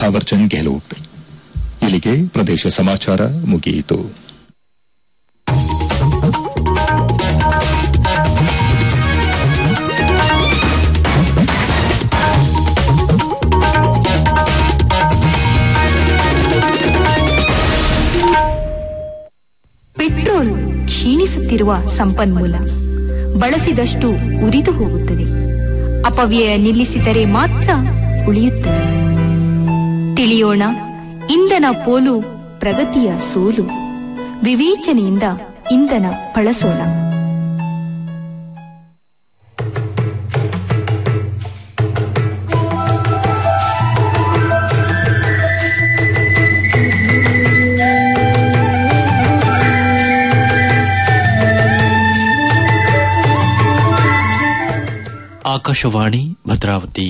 ತಾವರ್ಚಂದ್ ಗೆಹ್ಲೋಟ್ ಇಲ್ಲಿಗೆ ಪ್ರದೇಶ ಸಮಾಚಾರ ಮುಗಿಯಿತು ಪೆಟ್ರೋಲ್ ಕ್ಷೀಣಿಸುತ್ತಿರುವ ಸಂಪನ್ಮೂಲ ಬಳಸಿದಷ್ಟು ಉರಿದು ಹೋಗುತ್ತದೆ ಅಪವ್ಯಯ ನಿಲ್ಲಿಸಿದರೆ ಮಾತ್ರ ಉಳಿಯುತ್ತದೆ ತಿಳಿಯೋಣ ಇಂಧನ ಪೋಲು ಪ್ರಗತಿಯ ಸೋಲು ವಿವೇಚನೆಯಿಂದ ಇಂಧನ ಬಳಸೋಣ ಆಕಾಶವಾಣಿ ಭದ್ರಾವತಿ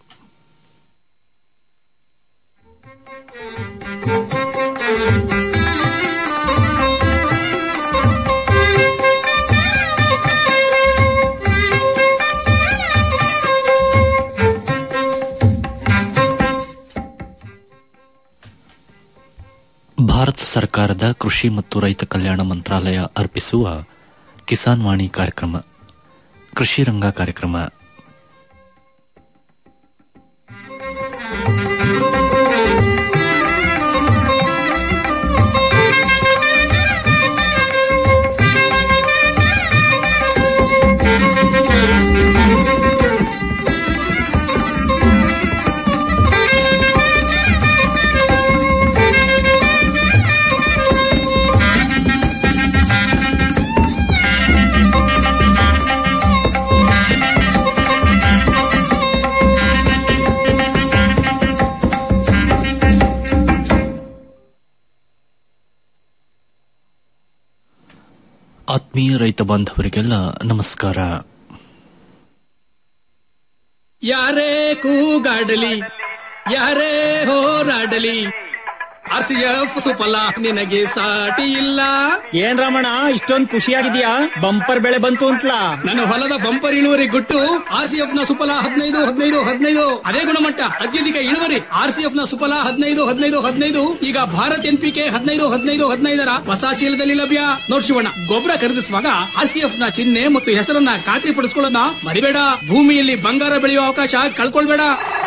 ಭಾರತ ಸರ್ಕಾರದ ಕೃಷಿ ಮತ್ತು ರೈತ ಕಲ್ಯಾಣ ಮಂತ್ರಾಲಯ ಅರ್ಪಿಸುವ ಕಿಸಾನ್ ವಾಣಿ ಕಾರ್ಯಕ್ರಮ ಕೃಷಿ ರಂಗ ಕಾರ್ಯಕ್ರಮ ಆತ್ಮೀಯ ರೈತ ಬಾಂಧವರಿಗೆಲ್ಲ ನಮಸ್ಕಾರ ಯಾರೇ ಕೂಗಾಡಲಿ ಯಾರೇ ಹೋರಾಡಲಿ ಆರ್ ಸಿ ಎಫ್ ಸುಫಲ ನಿನಗೆ ಸಾಟಿ ಇಲ್ಲ ಏನ್ ರಮಣ ಇಷ್ಟೊಂದ್ ಖುಷಿಯಾಗಿದ್ಯಾ ಬಂಪರ್ ಬೆಳೆ ಬಂತು ಅಂತಲಾ ನನ್ನ ಹೊಲದ ಬಂಪರ್ ಇಳುವರಿ ಗುಟ್ಟು ಆರ್ ಸಿ ಎಫ್ ನ ಸುಫಲ ಹದಿನೈದು ಹದಿನೈದು ಹದಿನೈದು ಅದೇ ಗುಣಮಟ್ಟ ಅತ್ಯಧಿಕ ಇಳುವರಿ ಆರ್ ಸಿ ಎಫ್ ನ ಸುಫಲ ಹದಿನೈದು ಹದಿನೈದು ಹದಿನೈದು ಈಗ ಭಾರತ್ ಎನ್ ಪಿ ಕೆ ಹದಿನೈದು ಹದಿನೈದು ಹದಿನೈದರ ಹೊಸ ಚೀಲದಲ್ಲಿ ಲಭ್ಯ ನೋಡ್ ಶಿವಣ್ಣ ಗೊಬ್ಬರ ಖರೀದಿಸುವಾಗ ಆರ್ ಸಿ ಎಫ್ ನ ಚಿಹ್ನೆ ಮತ್ತು ಹೆಸರನ್ನ ಖಾತ್ರಿ ಪಡಿಸ್ಕೊಳ್ಳೋದನ್ನ ಮರಿಬೇಡ ಭೂಮಿಯಲ್ಲಿ ಬಂಗಾರ ಬೆಳೆಯುವ ಅವಕಾಶ ಕಳ್ಕೊಳ್ಬೇಡ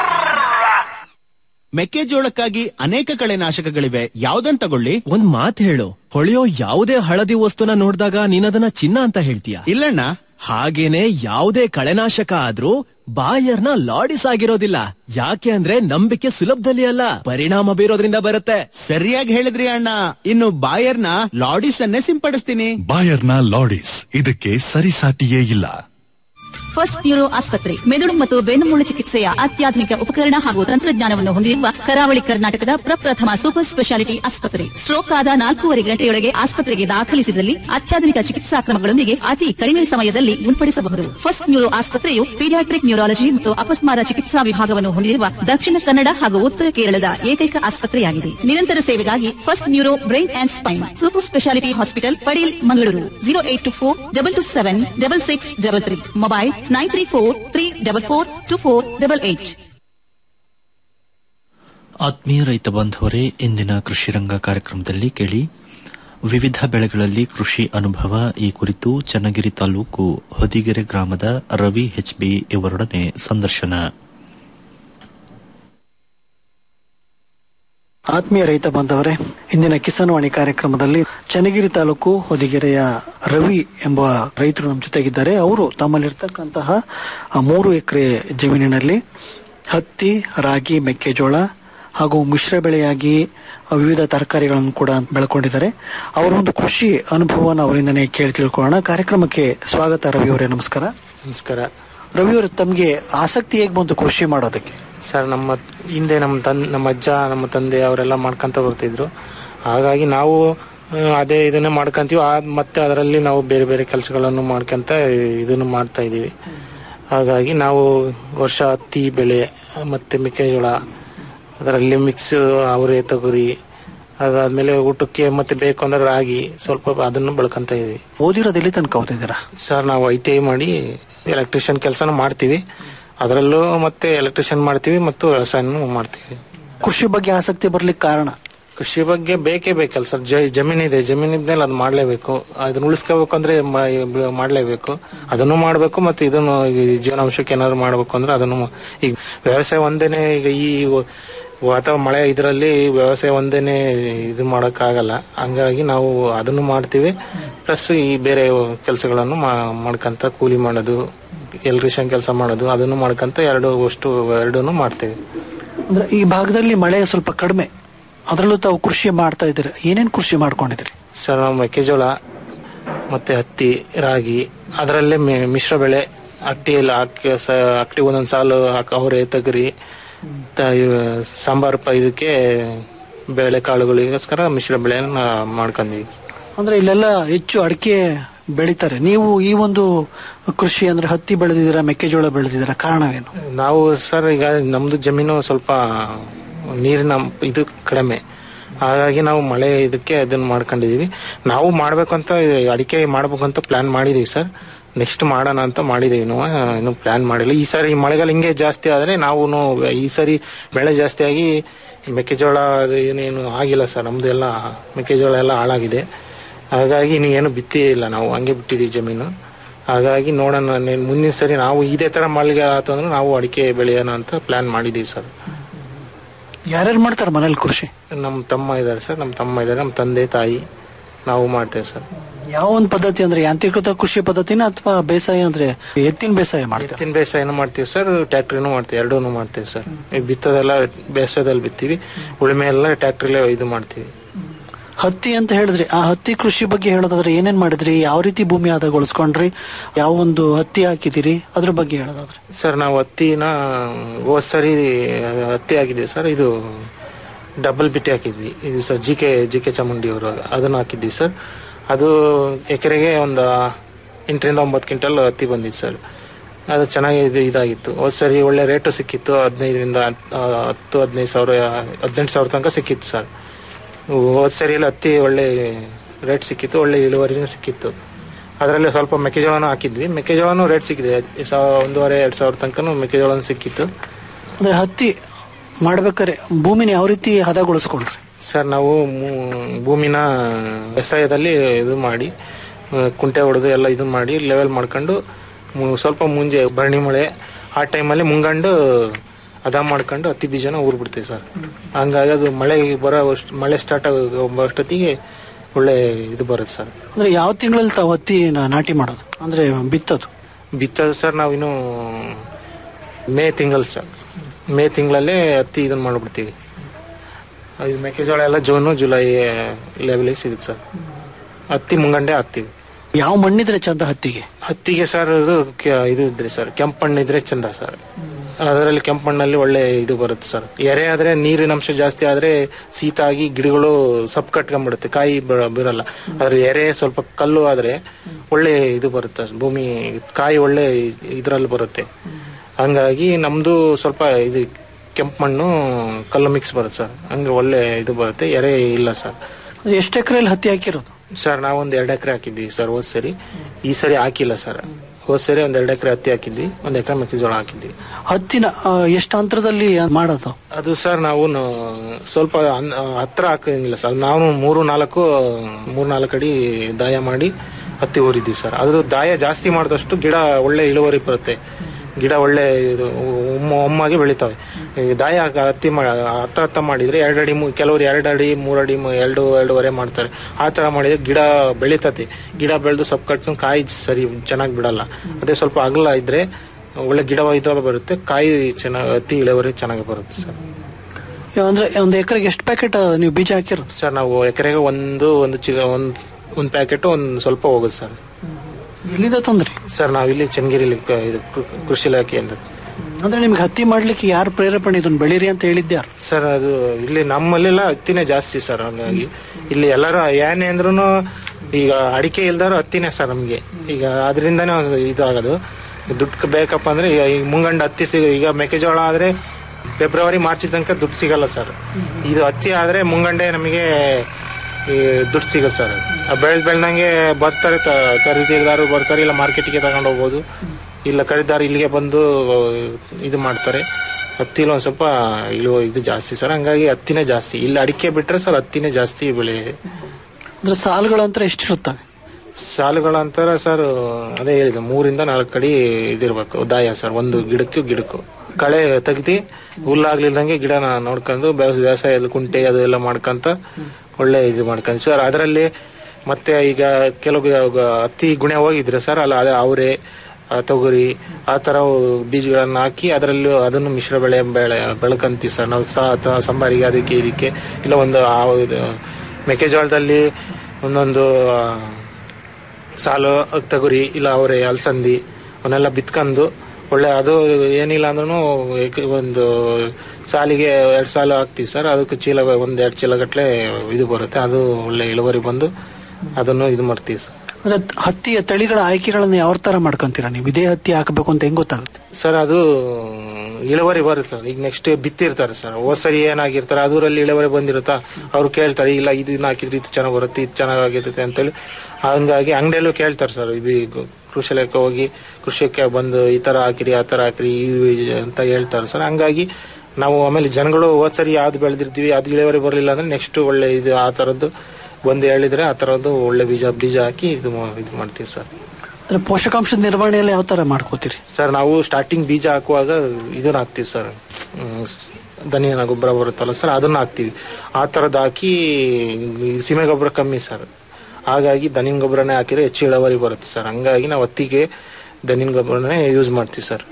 ಮೆಕ್ಕೆಜೋಳಕ್ಕಾಗಿ ಅನೇಕ ಕಳೆನಾಶಕಗಳಿವೆ ಯಾವ್ದನ್ ತಗೊಳ್ಳಿ ಒಂದ್ ಮಾತ್ ಹೇಳು ಹೊಳೆಯೋ ಯಾವುದೇ ಹಳದಿ ವಸ್ತುನ ನೋಡಿದಾಗ ನೀನದನ್ನ ಚಿನ್ನ ಅಂತ ಹೇಳ್ತೀಯ ಇಲ್ಲಣ್ಣ ಹಾಗೇನೆ ಯಾವುದೇ ಕಳೆನಾಶಕ ಆದ್ರೂ ಬಾಯರ್ನ ಲಾಡಿಸ್ ಆಗಿರೋದಿಲ್ಲ ಯಾಕೆ ಅಂದ್ರೆ ನಂಬಿಕೆ ಸುಲಭದಲ್ಲಿ ಅಲ್ಲ ಪರಿಣಾಮ ಬೀರೋದ್ರಿಂದ ಬರುತ್ತೆ ಸರಿಯಾಗಿ ಹೇಳಿದ್ರಿ ಅಣ್ಣ ಇನ್ನು ಬಾಯರ್ನ ಲಾಡಿಸ್ ಅನ್ನೇ ಸಿಂಪಡಿಸ್ತೀನಿ ಬಾಯರ್ನ ಲಾಡಿಸ್ ಇದಕ್ಕೆ ಸರಿಸಾಟಿಯೇ ಇಲ್ಲ ಫಸ್ಟ್ ಬ್ಯೂರೋ ಆಸ್ಪತ್ರೆ ಮೆದುಳು ಮತ್ತು ಬೆನ್ನುಮೂಳೆ ಚಿಕಿತ್ಸೆಯ ಅತ್ಯಾಧುನಿಕ ಉಪಕರಣ ಹಾಗೂ ತಂತ್ರಜ್ಞಾನವನ್ನು ಹೊಂದಿರುವ ಕರಾವಳಿ ಕರ್ನಾಟಕದ ಪ್ರಪ್ರಥಮ ಸೂಪರ್ ಸ್ಪೆಷಾಲಿಟಿ ಆಸ್ಪತ್ರೆ ಸ್ಟ್ರೋಕ್ ಆದ ನಾಲ್ಕೂವರೆ ಗಂಟೆಯೊಳಗೆ ಆಸ್ಪತ್ರೆಗೆ ದಾಖಲಿಸಿದಲ್ಲಿ ಅತ್ಯಾಧುನಿಕ ಚಿಕಿತ್ಸಾ ಕ್ರಮಗಳೊಂದಿಗೆ ಅತಿ ಕಡಿಮೆ ಸಮಯದಲ್ಲಿ ಗುಣಪಡಿಸಬಹುದು ಫಸ್ಟ್ ನ್ಯೂರೋ ಆಸ್ಪತ್ರೆಯು ಪೀಡಿಯಾಟ್ರಿಕ್ ನ್ಯೂರಾಲಜಿ ಮತ್ತು ಅಪಸ್ಮಾರ ಚಿಕಿತ್ಸಾ ವಿಭಾಗವನ್ನು ಹೊಂದಿರುವ ದಕ್ಷಿಣ ಕನ್ನಡ ಹಾಗೂ ಉತ್ತರ ಕೇರಳದ ಏಕೈಕ ಆಸ್ಪತ್ರೆಯಾಗಿದೆ ನಿರಂತರ ಸೇವೆಗಾಗಿ first neuro brain and spine super speciality hospital Padil Mangaluru zero eight two four double two seven double six double three mobile nine three four three double four two four double eight ಆತ್ಮೀಯ ರೈತ ಬಾಂಧವರೇ ಇಂದಿನ ಕೃಷಿ ರಂಗ ಕಾರ್ಯಕ್ರಮದಲ್ಲಿ ಕೇಳಿ ವಿವಿಧ ಬೆಳೆಗಳಲ್ಲಿ ಕೃಷಿ ಅನುಭವ ಈ ಕುರಿತು ಚನ್ನಗಿರಿ ತಾಲೂಕು ಹೊದಿಗೆರೆ ಗ್ರಾಮದ ರವಿ ಎಚ್ಬಿ ಇವರೊಡನೆ ಸಂದರ್ಶನ ಆತ್ಮೀಯ ರೈತ ಬಾಂಧವರೇ ಇಂದಿನ ಕಿಸಾನ್ ವಾಣಿ ಕಾರ್ಯಕ್ರಮದಲ್ಲಿ ಚನ್ನಗಿರಿ ತಾಲೂಕು ಹೊದಿಗೆರೆಯ ರವಿ ಎಂಬ ರೈತರು ನಮ್ಮ ಜೊತೆಗಿದ್ದಾರೆ ಅವರು ತಮ್ಮಲ್ಲಿರ್ತಕ್ಕಂತಹ ಆ ಮೂರು ಎಕರೆ ಜಮೀನಿನಲ್ಲಿ ಹತ್ತಿ ರಾಗಿ ಮೆಕ್ಕೆಜೋಳ ಹಾಗೂ ಮಿಶ್ರ ಬೆಳೆಯಾಗಿ ವಿವಿಧ ತರಕಾರಿಗಳನ್ನು ಕೂಡ ಬೆಳ್ಕೊಂಡಿದ್ದಾರೆ ಅವರ ಒಂದು ಕೃಷಿ ಅನುಭವನ ಅವರಿಂದನೇ ಕೇಳಿ ತಿಳ್ಕೊಳ್ಳೋಣ ಕಾರ್ಯಕ್ರಮಕ್ಕೆ ಸ್ವಾಗತ ರವಿ ಅವರೇ ನಮಸ್ಕಾರ ನಮಸ್ಕಾರ ರವಿ ಅವರೇ ತಮಗೆ ಆಸಕ್ತಿ ಹೇಗೆ ಬಂತು ಕೃಷಿ ಮಾಡೋದಕ್ಕೆ ಸರ್ ನಮ್ಮ ಹಿಂದೆ ನಮ್ಮ ತನ್ ನಮ್ಮ ಅಜ್ಜ ನಮ್ಮ ತಂದೆ ಅವರೆಲ್ಲ ಮಾಡ್ಕೊಂತ ಬರ್ತಿದ್ರು ಹಾಗಾಗಿ ನಾವು ಆ, ಅದೇ ಇದನ್ನೇ ಮಾಡ್ಕೊಂತೀವಿ ಆ ಮತ್ತೆ ಅದರಲ್ಲಿ ನಾವು ಬೇರೆ ಬೇರೆ ಕೆಲಸಗಳನ್ನು ಮಾಡ್ಕೊಂತ ಇದನ್ನು ಮಾಡ್ತಾ ಇದೀವಿ ಹಾಗಾಗಿ ನಾವು ವರ್ಷ ಹತ್ತಿ ಬೆಳೆ ಮತ್ತೆ ಮೆಕ್ಕೆಜೋಳ ಅದರಲ್ಲಿ ಮಿಕ್ಸ್ ಅವರೇ ತೊಗರಿ ಅದಾದ್ಮೇಲೆ ಊಟಕ್ಕೆ ಮತ್ತೆ ಬೇಕು ಅಂದ್ರೆ ರಾಗಿ ಸ್ವಲ್ಪ ಅದನ್ನು ಬೆಳ್ಕೊಂತ ಇದೀವಿ ಓದಿರೋದು ಎಲ್ಲಿ ತನಕ ಓದಿದ್ದೀರಾ ಸರ್ ನಾವು ಐ ಟಿ ಐ ಮಾಡಿ ಎಲೆಕ್ಟ್ರಿಷಿಯನ್ ಕೆಲಸನ ಮಾಡ್ತೀವಿ ಅದರಲ್ಲೂ ಮತ್ತೆ ಎಲೆಕ್ಟ್ರಿಷಿಯನ್ ಮಾಡ್ತೀವಿ ಮತ್ತು ವ್ಯವಸಾಯನೂ ಮಾಡ್ತೀವಿ ಕೃಷಿ ಬಗ್ಗೆ ಆಸಕ್ತಿ ಬರ್ಲಿಕ್ಕೆ ಕಾರಣ ಕೃಷಿ ಬಗ್ಗೆ ಬೇಕೇ ಬೇಕಲ್ಲ ಸರ್ ಜ ಜಮೀನಿದೆ ಜಮೀನಿದ್ಮೇಲೆ ಅದು ಮಾಡ್ಲೇಬೇಕು ಅದನ್ನ ಉಳಿಸ್ಕೋಬೇಕು ಅಂದ್ರೆ ಮ- ಮಾಡ್ಲೇಬೇಕು ಅದನ್ನು ಮಾಡ್ಬೇಕು ಮತ್ತೆ ಇದನ್ನು ಈ ಜೀವನಾಂಶಕ್ಕೆ ಏನಾದ್ರು ಮಾಡ್ಬೇಕು ಅಂದ್ರೆ ಅದನ್ನು ಮ- ಈಗ ವ್ಯವಸಾಯ ಒಂದೇನೆ ಈಗ ಈ ವ- ವಾತಾವರಣ ಮಳೆ ಇದರಲ್ಲಿ ವ್ಯವಸಾಯ ಒಂದೇನೆ ಇದು ಮಾಡೋಕ್ಕಾಗಲ್ಲ ಹಂಗಾಗಿ ನಾವು ಅದನ್ನು ಮಾಡ್ತೀವಿ ಪ್ಲಸ್ ಈ ಬೇರೆ ಕೆಲಸಗಳನ್ನು ಮಾಡ್ಕೊಂತ ಕೂಲಿ ಮಾಡೋದು ಎಲ್ರಿಷನ್ ಕೆಲಸ ಮಾಡೋದು ಅದನ್ನು ಮಾಡ್ಕೊಂತ ಎರಡು ಅಷ್ಟು ಎರಡೂ ಮಾಡ್ತೇವೆ ಅಂದ್ರೆ ಈ ಭಾಗದಲ್ಲಿ ಮಳೆ ಸ್ವಲ್ಪ ಕಡಿಮೆ ಅದರಲ್ಲೂ ತಾವು ಕೃಷಿ ಮಾಡ್ತಾ ಇದ್ದೀರಿ ಏನೇನ್ ಕೃಷಿ ಮಾಡ್ಕೊಂಡಿದ್ದೀರಿ ಸರ್ ನಾವು ಮೆಕ್ಕೆಜೋಳ ಮತ್ತೆ ಹತ್ತಿ ರಾಗಿ ಅದರಲ್ಲೇ ಮಿ- ಮಿಶ್ರ ಬೆಳೆ ಅಟ್ಟಿಯಲ್ಲಿ ಹಾಕಿ ಸ- ಅಟ್ಟಿ ಒಂದೊಂದು ಸಾಲು ಹಾಕ್- ಅವರೆ ತೊಗರಿ ತ- ಇವ ಸಾಂಬಾರು ಪ ಇದಕ್ಕೆ ಬೇಳೆ ಕಾಳುಗಳಿಗೋಸ್ಕರ ಮಿಶ್ರ ಬೆಳೆಯನ್ನ ಮಾಡ್ಕೊಂಡೀವಿ ಅಂದ್ರೆ ಇಲ್ಲೆಲ್ಲ ಹೆಚ್ಚು ಅಡಿಕೆ ಬೆಳಿತಾರೆ ನೀವು ಈ ಒಂದು ಕೃಷಿ ಅಂದ್ರೆ ಹತ್ತಿ ಬೆಳೆದಿದ್ದೀರಾ ಮೆಕ್ಕೆಜೋಳ ಬೆಳೆದಿದ್ದೀರಾ ಕಾರಣವೇನು ನಾವು ಸರ್ ಈಗ ನಮ್ದು ಜಮೀನು ಸ್ವಲ್ಪ ನೀರಿನ ಇದು ಕಡಿಮೆ ಹಾಗಾಗಿ ನಾವು ಮಳೆ ಇದಕ್ಕೆ ಅದನ್ನ ಮಾಡ್ಕೊಂಡಿದೀವಿ ನಾವು ಮಾಡ್ಬೇಕು ಅಂತ ಅಡಿಕೆ ಮಾಡ್ಬೇಕು ಅಂತ ಪ್ಲಾನ್ ಮಾಡಿದೀವಿ ಸರ್ ನೆಕ್ಸ್ಟ್ ಮಾಡೋಣ ಅಂತ ಮಾಡಿದೀವಿ ನಾವು ಇನ್ನು ಪ್ಲಾನ್ ಮಾಡಿಲ್ಲ ಈ ಸಾರಿ ಮಳೆಗಾಲ ಹಿಂಗೆ ಜಾಸ್ತಿ ಆದ್ರೆ ನಾವು ಈ ಸಾರಿ ಬೆಳೆ ಜಾಸ್ತಿ ಆಗಿ ಮೆಕ್ಕೆಜೋಳ ಅದು ಏನೇನು ಆಗಿಲ್ಲ ಸರ್ ನಮ್ದು ಎಲ್ಲ ಮೆಕ್ಕೆಜೋಳ ಎಲ್ಲ ಹಾಳಾಗಿದೆ ಹಾಗಾಗಿ ಇನ್ನು ಏನು ಬಿತ್ತೇ ಇಲ್ಲ ನಾವು ಹಂಗೆ ಬಿಟ್ಟಿದೀವಿ ಜಮೀನು ಹಾಗಾಗಿ ನೋಡೋಣ ನೆ- ಮುಂದಿನ ಸರಿ ನಾವು ಇದೇ ತರ ಮಳೆಗೆ ಆಯ್ತು ಅಂದ್ರೆ ನಾವು ಅಡಿಕೆ ಬೆಳೆಯೋಣ ಅಂತ ಪ್ಲಾನ್ ಮಾಡಿದೀವಿ ಸರ್ ಯಾರ್ಯಾರು ಮಾಡ್ತಾರೆ ಮನೇಲಿ ಕೃಷಿ ನಮ್ಮ ತಮ್ಮ ಇದ್ದಾರೆ ಸರ್ ನಮ್ಮ ತಮ್ಮ ಇದ್ದಾರೆ ನಮ್ಮ ತಂದೆ ತಾಯಿ ನಾವು ಮಾಡ್ತೇವೆ ಸರ್ ಯಾವ ಒಂದು ಪದ್ಧತಿ ಅಂದ್ರೆ ಯಾಂತ್ರೀಕೃತ ಕೃಷಿ ಪದ್ಧತಿನ ಅಥವಾ ಬೇಸಾಯ ಅಂದ್ರೆ ಎತ್ತಿನ ಬೇಸಾಯ ಮಾಡ್ತಾರೆ ಎತ್ತಿನ ಬೇಸಾಯನೂ ಮಾಡ್ತೀವಿ ಸರ್ ಟ್ಯಾಕ್ಟ್ರಿನೂ ಮಾಡ್ತೀವಿ ಎರಡೂ ಮಾಡ್ತೀವಿ ಸರ್ ಈ ಬಿತ್ತೋದೆಲ್ಲ ಬೇಸಾಯದಲ್ಲಿ ಬಿತ್ತೀವಿ ಉಳುಮೆ ಎಲ್ಲ ಟ್ಯಾಕ್ಟ್ರಿಲೇ ಇದು ಮಾಡ್ತೀವಿ ಹತ್ತಿ ಅಂತ ಹೇಳಿದ್ರಿ ಆ ಹತ್ತಿ ಕೃಷಿ ಬಗ್ಗೆ ಹೇಳೋದಾದ್ರೆ ಏನೇನ್ ಮಾಡಿದ್ರಿ ಯಾವ ರೀತಿ ಭೂಮಿ ಆದಗೊಳಿಸ್ಕೊಂಡ್ರಿ ಯಾವ ಒಂದು ಹತ್ತಿ ಹಾಕಿದಿರಿ ಅದ್ರ ಬಗ್ಗೆ ಹೇಳೋದಾದ್ರೆ ಸರ್ ನಾವು ಹತ್ತಿನ ಹೋದ್ ಸರಿ ಹತ್ತಿ ಹಾಕಿದ್ವಿ ಸರ್ ಇದು ಡಬಲ್ ಬಿಟ್ಟಿ ಹಾಕಿದ್ವಿ ಇದು sir G K G K Chamundi ಅವರು ಅದನ್ನು ಹಾಕಿದ್ವಿ ಸರ್ ಅದು ಎಕರೆಗೆ ಒಂದು ಎಂಟರಿಂದ ಒಂಬತ್ತು ಕ್ವಿಂಟಲ್ ಹತ್ತಿ ಬಂದಿತ್ತು ಸರ್ ಅದು ಚೆನ್ನಾಗಿ ಇದು ಇದಾಗಿತ್ತು ಹೋದ್ ಸರಿ ಒಳ್ಳೆ ರೇಟು ಸಿಕ್ಕಿತ್ತು ಹದಿನೈದರಿಂದ ಹತ್ತು ಹದಿನೈದು ಸಾವಿರ ಹದಿನೆಂಟು ಸಾವಿರ ತನಕ ಸಿಕ್ಕಿತ್ತು ಸರ್ ಹೋದ್ ಸರಿ ಎಲ್ಲ ಹತ್ತಿ ಒಳ್ಳೆ ರೇಟ್ ಸಿಕ್ಕಿತ್ತು ಒಳ್ಳೆ ಇಳುವರಿನೂ ಸಿಕ್ಕಿತ್ತು ಅದರಲ್ಲಿ ಸ್ವಲ್ಪ ಮೆಕ್ಕೆಜೋಳನೂ ಹಾಕಿದ್ವಿ ಮೆಕ್ಕೆಜೋಳನೂ ರೇಟ್ ಸಿಕ್ಕಿದೆ ಸಾವ- ಒಂದೂವರೆ ಎರಡು ಸಾವಿರ ತನಕನೂ ಮೆಕ್ಕೆಜೋಳನೂ ಸಿಕ್ಕಿತ್ತು ಅಂದ್ರೆ ಹತ್ತಿ ಮಾಡ್ಬೇಕಾದ್ರೆ ಭೂಮಿನ ಯಾವ ರೀತಿ ಹದಗೊಳಿಸ್ಕೊಂಡ್ರಿ ಸರ್ ನಾವು ಮೂ- ಭೂಮಿನ ವ್ಯವಸಾಯದಲ್ಲಿ ಇದು ಮಾಡಿ ಆ, ಕುಂಟೆ ಹೊಡೆದು ಎಲ್ಲ ಇದು ಮಾಡಿ ಲೆವೆಲ್ ಮಾಡ್ಕೊಂಡು ಮು- ಸ್ವಲ್ಪ ಮುಂಜೆ ಭರಣಿ ಮಳೆ ಆ ಟೈಮಲ್ಲಿ ಮುಂಗಂಡು ಅದ ಮಾಡ್ಕೊಂಡು ಹತ್ತಿ ಬೀಜನ ಊರ್ ಬಿಡ್ತೀವಿ ಸರ್ ಹಂಗಾಗಿ ಅದು ಮಳೆ ಬರೋ ಅಷ್ಟು ಮಳೆ ಸ್ಟಾರ್ಟ್ ಆಗೋ ಅಷ್ಟೊತ್ತಿಗೆ ಒಳ್ಳೆ ಇದು ಬರುತ್ತೆ ಸರ್ ಅಂದ್ರೆ ಯಾವ ತಿಂಗಳಲ್ಲಿ ತಾವು ಹತ್ತಿ ನಾಟಿ ಮಾಡೋದು ಅಂದ್ರೆ ಬಿತ್ತೋದು ಬಿತ್ತೋದು ಸರ್ ನಾವಿನ್ನು ಮೇ ತಿಂಗಳು ಸರ್ ಮೇ ತಿಂಗಳಲ್ಲೇ ಹತ್ತಿ ಇದನ್ನ ಮಾಡ್ಬಿಡ್ತೀವಿ ಇದು ಮೆಕ್ಕೆಜೋಳ ಎಲ್ಲ ಜೂನು ಜುಲೈ ಲೆವೆಲಿಗೆ ಸಿಗುತ್ತೆ ಸರ್ ಹತ್ತಿ ಮುಂಗಂಡೆ ಹಾಕ್ತೀವಿ ಯಾವ ಮಣ್ಣಿದ್ರೆ ಚಂದ ಹತ್ತಿಗೆ ಹತ್ತಿಗೆ ಸರ್ ಇದು ಕೆ- ಇದು ಇದ್ರೆ ಸರ್ ಕೆಂಪು ಮಣ್ಣು ಇದ್ರೆ ಚಂದ ಸರ್ ಅದರಲ್ಲಿ ಕೆಂಪು ಮಣ್ಣಲ್ಲಿ ಒಳ್ಳೆ ಇದು ಬರುತ್ತೆ ಸರ್ ಎರೆ ಆದ್ರೆ ನೀರಿನ ಅಂಶ ಜಾಸ್ತಿ ಆದ್ರೆ ಶೀತ ಆಗಿ ಗಿಡಗಳು ಸಪ್ ಕಟ್ಕೊಂಡ್ಬಿಡುತ್ತೆ ಕಾಯಿ ಬ- ಬಿರಲ್ಲ ಅದ್ರ ಎರೆ ಸ್ವಲ್ಪ ಕಲ್ಲು ಆದ್ರೆ ಒಳ್ಳೆ ಇದು ಬರುತ್ತೆ ಭೂಮಿ ಕಾಯಿ ಒಳ್ಳೆ ಇದ್ರಲ್ಲಿ ಬರುತ್ತೆ ಹಂಗಾಗಿ ನಮ್ದು ಸ್ವಲ್ಪ ಇದು ಕೆಂಪು ಮಣ್ಣು ಕಲ್ಲು ಮಿಕ್ಸ್ ಬರುತ್ತೆ ಸರ್ ಹಂಗೆ ಒಳ್ಳೆ ಇದು ಬರುತ್ತೆ ಎರೆ ಇಲ್ಲ ಸರ್ ಅಂದ್ರೆ ಎಷ್ಟು ಎಕರೆಯಲ್ಲಿ ಹತ್ತಿ ಹಾಕಿರೋದು ಸರ್ ನಾವೊಂದು ಎರಡು ಎಕರೆ ಹಾಕಿದ್ವಿ ಸರ್ ಹೋದ್ ಸರಿ ಈ ಸರಿ ಹಾಕಿಲ್ಲ ಸರ್ ಹೋದ್ ಸರಿ ಒಂದ್ ಎರಡು ಎಕರೆ ಹತ್ತಿ ಹಾಕಿದ್ವಿ ಒಂದ್ ಎಕರೆ ಮೆಕ್ಕೆಜೋಳ ಹಾಕಿದ್ವಿ ಹತ್ತಿನ ಆ, ಎಷ್ಟು ಅಂತರದಲ್ಲಿ ಮಾಡೋದು ಅದು ಸರ್ ನಾವು ನ- ಸ್ವಲ್ಪ ಅನ್- ಹತ್ರ ಹಾಕಂಗಿಲ್ಲ ಸರ್ ನಾವು ಮೂರು ನಾಲ್ಕು ಮೂರು ನಾಲ್ಕು ಅಡಿ ದಾಯ ಮಾಡಿ ಹತ್ತಿ ಊರಿದ್ವಿ ಸರ್ ಅದು ದಾಯ ಜಾಸ್ತಿ ಮಾಡಿದಷ್ಟು ಗಿಡ ಒಳ್ಳೆ ಇಳುವರಿ ಬರುತ್ತೆ ಗಿಡ ಒಳ್ಳೆ ಇದು ಒಮ್ಮ ಒಮ್ಮಾಗಿ ಬೆಳಿತಾವೆ ಈ ದಾಯ ಹತ್ತಿ ಮಾ ಹತ್ತ ಹತ್ತ ಮಾಡಿದ್ರೆ ಎರಡು ಅಡಿ ಮೂ- ಕೆಲವರು ಎರಡು ಅಡಿ ಮೂರು ಅಡಿ ಮೂ- ಎರಡು ಎರಡೂವರೆ ಮಾಡ್ತಾರೆ ಆ ತರ ಮಾಡಿದ್ರೆ ಗಿಡ ಬೆಳಿತತಿ ಗಿಡ ಬೆಳೆದು ಸೊಪ್ಪು ಕಟ್ಕೊಂಡು ಕಾಯಿ ಸರಿ ಚೆನ್ನಾಗಿ ಬಿಡಲ್ಲ ಅದೇ ಸ್ವಲ್ಪ ಅಗಲ ಇದ್ರೆ ಒಳ್ಳೆ ಗಿಡ ಇದ್ದಾಗ ಬರುತ್ತೆ ಕಾಯಿ ಚೆನ್ನಾಗಿ ಹತ್ತಿ ಇಳುವರಿ ಚೆನ್ನಾಗಿ ಬರುತ್ತೆ ಸರ್ ಅಂದ್ರೆ ಒಂದು ಎಕರೆಗೆ ಎಷ್ಟು ಪ್ಯಾಕೆಟ್ ನೀವು ಬೀಜ ಹಾಕಿರೋದು ಸರ್ ನಾವು ಎಕರೆಗೆ ಒಂದು ಒಂದು ಚಿ ಒಂದು ಒಂದು ಪ್ಯಾಕೆಟ್ ಒಂದು ಸ್ವಲ್ಪ ಹೋಗುತ್ತೆ ಸರ್ ಎಲ್ಲಿಂದ ತಂದ್ರಿ ಸರ್ ನಾವಿಲ್ಲಿ ಚನ್ನಗಿರಿಲಿ ಕ- ಇದು ಕೃ- ಕೃಷಿ ಇಲಾಖೆ ಅಂತ ಅಂದ್ರೆ ನಿಮ್ಗೆ ಹತ್ತಿ ಮಾಡ್ಲಿಕ್ಕೆ ಯಾರು ಪ್ರೇರೇಪಣೆ ಇದನ್ನ ಬೆಳೀರಿ ಅಂತ ಹೇಳಿದ್ಯಾರು ಸರ್ ಅದು ಇಲ್ಲಿ ನಮ್ಮಲ್ಲೆಲ್ಲ ಹತ್ತಿನೇ ಜಾಸ್ತಿ ಸರ್ ಹಂಗಾಗಿ ಇಲ್ಲಿ ಎಲ್ಲರೂ ಏನೇ ಅಂದ್ರೂ ಈಗ ಅಡಿಕೆ ಇಲ್ದಾರು ಹತ್ತಿನೇ ಸರ್ ನಮಗೆ ಈಗ ಅದರಿಂದನೇ ಒಂದು ಇದು ಆಗೋದು ದುಡ್ಡು ಬೇಕಪ್ಪ ಅಂದ್ರೆ ಈಗ ಈಗ ಮುಂಗಂಡು ಹತ್ತಿ ಸಿಗ ಈಗ ಮೆಕ್ಕೆಜೋಳ ಆದ್ರೆ ಫೆಬ್ರವರಿ ಮಾರ್ಚ್ ತನಕ ದುಡ್ಡು ಸಿಗಲ್ಲ ಸರ್ ಇದು ಹತ್ತಿ ಆದ್ರೆ ಮುಂಗಂಡೆ ನಮಗೆ ಈ ದುಡ್ಡು ಸಿಗುತ್ತೆ ಸರ್ ಬೆಳೆದ್ ಬೆಳ್ದಂಗೆ ಬರ್ತಾರೆ ತ- ಖರೀದಿದಾರರು ಬರ್ತಾರೆ ಇಲ್ಲ ಮಾರ್ಕೆಟ್ಗೆ ತಗೊಂಡು ಹೋಗ್ಬೋದು ಇಲ್ಲ ಖರೀದಾರ ಇಲ್ಲಿಗೆ ಬಂದು ಇದು ಮಾಡ್ತಾರೆ ಹತ್ತಿಲಿ ಒಂದ್ ಸ್ವಲ್ಪ ಇಳುವ ಇದು ಜಾಸ್ತಿ ಸರ್ ಹಂಗಾಗಿ ಹತ್ತಿನೇ ಜಾಸ್ತಿ ಇಲ್ಲಿ ಅಡಿಕೆ ಬಿಟ್ರೆ ಸರ್ ಹತ್ತಿನೇ ಜಾಸ್ತಿ ಬೆಳೆ ಅಂದ್ರೆ ಸಾಲುಗಳ ಅಂತರ ಎಷ್ಟಿರುತ್ತವೆ ಸಾಲುಗಳ ಅಂತರ ಸರ್ ಅದೇ ಹೇಳಿದೆ ಮೂರಿಂದ ನಾಲ್ಕು ಕಡೆ ಇದಿರ್ಬೇಕು ದಾಯ ಸರ್ ಒಂದು ಗಿಡಕ್ಕೂ ಗಿಡಕ್ಕೂ ಕಳೆ ತೆಗ್ದು ಹುಲ್ಲಾಗ್ಲಿಲ್ದಂಗೆ ಗಿಡನ ನೋಡ್ಕೊಂಡು ವ್ಯವ- ವ್ಯವಸಾಯದಲ್ಲಿ ಕುಂಟೆ ಅದು ಎಲ್ಲ ಮಾಡ್ಕೊಂತ ಒಳ್ಳೆ ಇದು ಮಾಡ್ಕೊಂಡು ಸರ್ ಅದರಲ್ಲಿ ಮತ್ತೆ ಈಗ ಕೆಲವು ಹತ್ತಿ ಗುಣೆ ಹೋಗಿದ್ರೆ ಸರ್ ಅಲ್ಲ ಅದೇ ಅವರೆ ಆ, ತೊಗರಿ ಆ ತರ ಬೀಜಗಳನ್ನ ಹಾಕಿ ಅದರಲ್ಲೂ ಅದನ್ನು ಮಿಶ್ರ ಬೆಳೆ ಬೆಳೆ ಬೆಳ್ಕಂತೀವಿ ಸರ್ ನಾವು ಸಹ ಅಥವಾ ಸಾಂಬಾರಿಗೆ ಅದಕ್ಕೆ ಇದಕ್ಕೆ ಇಲ್ಲ ಒಂದು ಆ ಇದು ಮೆಕ್ಕೆಜೋಳದಲ್ಲಿ ಒಂದೊಂದು ಆ, ಸಾಲು ತೊಗರಿ ಇಲ್ಲ ಅವರೆ ಅಲಸಂದಿ ಅವನ್ನೆಲ್ಲ ಬಿತ್ಕೊಂಡು ಒಳ್ಳೆ ಅದು ಏನಿಲ್ಲ ಅಂದ್ರೂ ಒಂದು ಸಾಲಿಗೆ ಎರಡು ಸಾಲು ಹಾಕ್ತಿವಿ ಸರ್ ಅದಕ್ಕೆ ಚೀಲ ಒಂದ್ ಎರಡು ಚೀಲ ಗಟ್ಲೆ ಇದು ಬರುತ್ತೆ ಅದು ಒಳ್ಳೆ ಇಳುವರಿ ಬಂದು ಅದನ್ನು ಇದು ಮಾಡ್ತೀವಿ ಸರ್ ಅಂದ್ರೆ ಹತ್ತಿಯ ತಳಿಗಳ ಆಯ್ಕೆಗಳನ್ನ ಯಾವ ತರ ಮಾಡ್ಕೊಂತೀರಾ ನೀವು ಇದೇ ಹತ್ತಿ ಹಾಕಬೇಕು ಅಂತ ಹೆಂಗ್ ಗೊತ್ತಾಗುತ್ತೆ ಸರ್ ಅದು ಇಳುವರಿ ಬರುತ್ತೆ ಈಗ ನೆಕ್ಸ್ಟ್ ಬಿತ್ತಿರ್ತಾರೆ ಸರ್ ಹೋದ್ ಸರಿ ಏನಾಗಿರ್ತಾರೆ ಅದರಲ್ಲಿ ಇಳುವರಿ ಬಂದಿರುತ್ತಾ ಅವ್ರು ಕೇಳ್ತಾರೆ ಇಲ್ಲ ಇದನ್ನ ಹಾಕಿದ್ರೆ ಇದು ಚೆನ್ನಾಗಿ ಬರುತ್ತೆ ಇದು ಚೆನ್ನಾಗಿರುತ್ತೆ ಅಂತೇಳಿ ಹಂಗಾಗಿ ಅಂಗಡಿಯಲ್ಲೂ ಕೇಳ್ತಾರೆ ಸರ್ ಇದು ಕೃಷಿ ಇಲಾಖೆ ಹೋಗಿ ಕೃಷಿಕ್ಕೆ ಬಂದು ಈ ತರ ಹಾಕಿರಿ ಆ ತರ ಹಾಕಿರಿ ಈ ಅಂತ ಹೇಳ್ತಾರೆ ಸರ್ ಹಂಗಾಗಿ ನಾವು ಆಮೇಲೆ ಜನಗಳು ಹೋದ್ ಸರಿ ಯಾವ್ದು ಬೆಳೆದಿರ್ತೀವಿ ಅದು ಇಳುವರಿ ಬರಲಿಲ್ಲ ಅಂದ್ರೆ ನೆಕ್ಸ್ಟ್ ಒಳ್ಳೆ ಇದು ಆ ತರದ್ದು ಬಂದು ಹೇಳಿದ್ರೆ ಆ ತರದ್ದು ಒಳ್ಳೆ ಬೀಜ ಬೀಜ ಹಾಕಿ ಇದು ಮಾ- ಇದು ಮಾಡ್ತೀವಿ ಸರ್ ಅಂದ್ರೆ ಪೋಷಕಾಂಶದ ನಿರ್ವಹಣೆಯಲ್ಲಿ ಯಾವ ತರ ಮಾಡ್ಕೋತೀರಿ ಸರ್ ನಾವು ಸ್ಟಾರ್ಟಿಂಗ್ ಬೀಜ ಹಾಕುವಾಗ ಇದನ್ನ ಹಾಕ್ತಿವಿ ಸರ್ ಹ್ಮ್, ಸ್- ದನಿಯನ ಗೊಬ್ಬರ ಬರುತ್ತಲ್ಲ ಸರ್ ಅದನ್ನ ಹಾಕ್ತಿವಿ ಆ ಥರದ್ದು ಹಾಕಿ ಈ ಸೀಮೆ ಗೊಬ್ಬರ ಕಮ್ಮಿ ಸರ್ ಹಾಗಾಗಿ ದನಿನ ಗೊಬ್ಬರನೇ ಹಾಕಿದ್ರೆ ಹೆಚ್ಚು ಇಳುವರಿ ಬರುತ್ತೆ ಸರ್ ಹಂಗಾಗಿ ನಾವು ಹತ್ತಿಗೆ ದನಿನ ಗೊಬ್ಬರನೇ ಯೂಸ್ ಮಾಡ್ತೀವಿ ಸರ್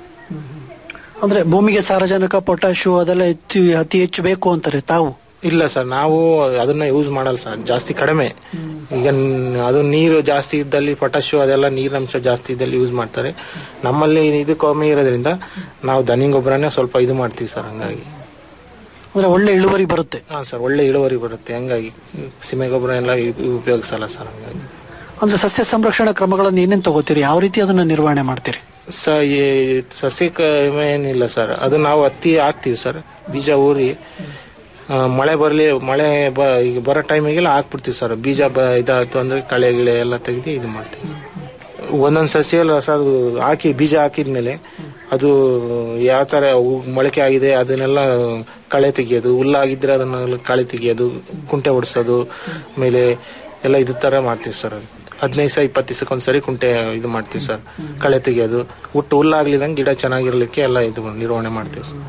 ಅಂದ್ರೆ ಭೂಮಿಗೆ ಸಾರಜನಕ ಪೊಟ್ಯಾಶು ಅದೆಲ್ಲ ಹೆಚ್ಚು ಅತಿ ಹೆಚ್ಚು ಬೇಕು ಅಂತಾರೆ ತಾವು ಇಲ್ಲ ಸರ್ ನಾವು ಅದನ್ನ ಯೂಸ್ ಮಾಡಲ್ಲ ಸರ್ ಜಾಸ್ತಿ ಕಡಿಮೆ ಈಗ ನ್- ಅದು ನೀರು ಜಾಸ್ತಿ ಇದ್ದಲ್ಲಿ ಪೊಟ್ಯಾಶು ಅದೆಲ್ಲ ನೀರಿನಂಶ ಜಾಸ್ತಿ ಇದ್ದಲ್ಲಿ ಯೂಸ್ ಮಾಡ್ತಾರೆ ನಮ್ಮಲ್ಲಿ ಇದು ಕಮ್ಮಿ ಇರೋದ್ರಿಂದ ನಾವು ದನಿ ಗೊಬ್ಬರನೇ ಸ್ವಲ್ಪ ಇದು ಮಾಡ್ತೀವಿ ಸರ್ ಹಂಗಾಗಿ ಅಂದ್ರೆ ಒಳ್ಳೆ ಇಳುವರಿ ಬರುತ್ತೆ ಹಾ ಸರ್ ಒಳ್ಳೆ ಇಳುವರಿ ಬರುತ್ತೆ ಹಂಗಾಗಿ ಸೀಮೆ ಗೊಬ್ಬರ ಎಲ್ಲ ಉ- ಉಪಯೋಗಿಸಲ್ಲ ಸರ್ ಹಂಗಾಗಿ ಅಂದ್ರೆ ಸಸ್ಯ ಸಂರಕ್ಷಣಾ ಕ್ರಮಗಳನ್ನು ಏನೇನ್ ತಗೋತೀರಿ ಯಾವ ರೀತಿ ಅದನ್ನ ನಿರ್ವಹಣೆ ಮಾಡ್ತೀರಿ ಸ ಈ ಸಸ್ಯಕ್ಕೆ ಏನಿಲ್ಲ ಸರ್ ಅದು ನಾವು ಹತ್ತಿ ಹಾಕ್ತಿವಿ ಸರ್ ಬೀಜ ಊರಿ ಆ, ಮಳೆ ಬರಲಿ ಮಳೆ ಬ ಈಗ ಬರೋ ಟೈಮಿಗೆಲ್ಲ ಹಾಕ್ಬಿಡ್ತೀವಿ ಸರ್ ಬೀಜ ಬ ಇದಾಯ್ತು ಅಂದ್ರೆ ಕಳೆ ಗಿಳೆ ಎಲ್ಲ ತೆಗೆದು ಇದು ಮಾಡ್ತೀವಿ ಒಂದೊಂದು ಸಸ್ಯ ಎಲ್ಲ ಸರ್ ಅದು ಹಾಕಿ ಬೀಜ ಹಾಕಿದ್ಮೇಲೆ ಅದು ಯಾವ ತರ ಹೂ- ಮೊಳಕೆ ಆಗಿದೆ ಅದನ್ನೆಲ್ಲ ಕಳೆ ತೆಗಿಯೋದು ಹುಲ್ಲಾಗಿದ್ರೆ ಅದನ್ನ ಕಳೆ ತೆಗಿಯೋದು ಕುಂಟೆ ಹೊಡ್ಸೋದು ಆಮೇಲೆ ಎಲ್ಲ ಇದು ತರ ಮಾಡ್ತೀವಿ ಸರ್ ಅದು ಹದಿನೈದು ಸಹ ಇಪ್ಪತ್ತು ದಿವಸಕ್ಕೆ ಒಂದ್ಸರಿ ಕುಂಟೆ ಇದು ಮಾಡ್ತೀವಿ ಸರ್ ಕಳೆ ತೆಗಿಯೋದು ಹುಟ್ಟು ಹುಲ್ಲಾಗ್ಲಿದಂಗೆ ಗಿಡ ಚೆನ್ನಾಗಿರ್ಲಿಕ್ಕೆ ಎಲ್ಲ ಇದು ನಿರ್ವಹಣೆ ಮಾಡ್ತೀವಿ ಸರ್.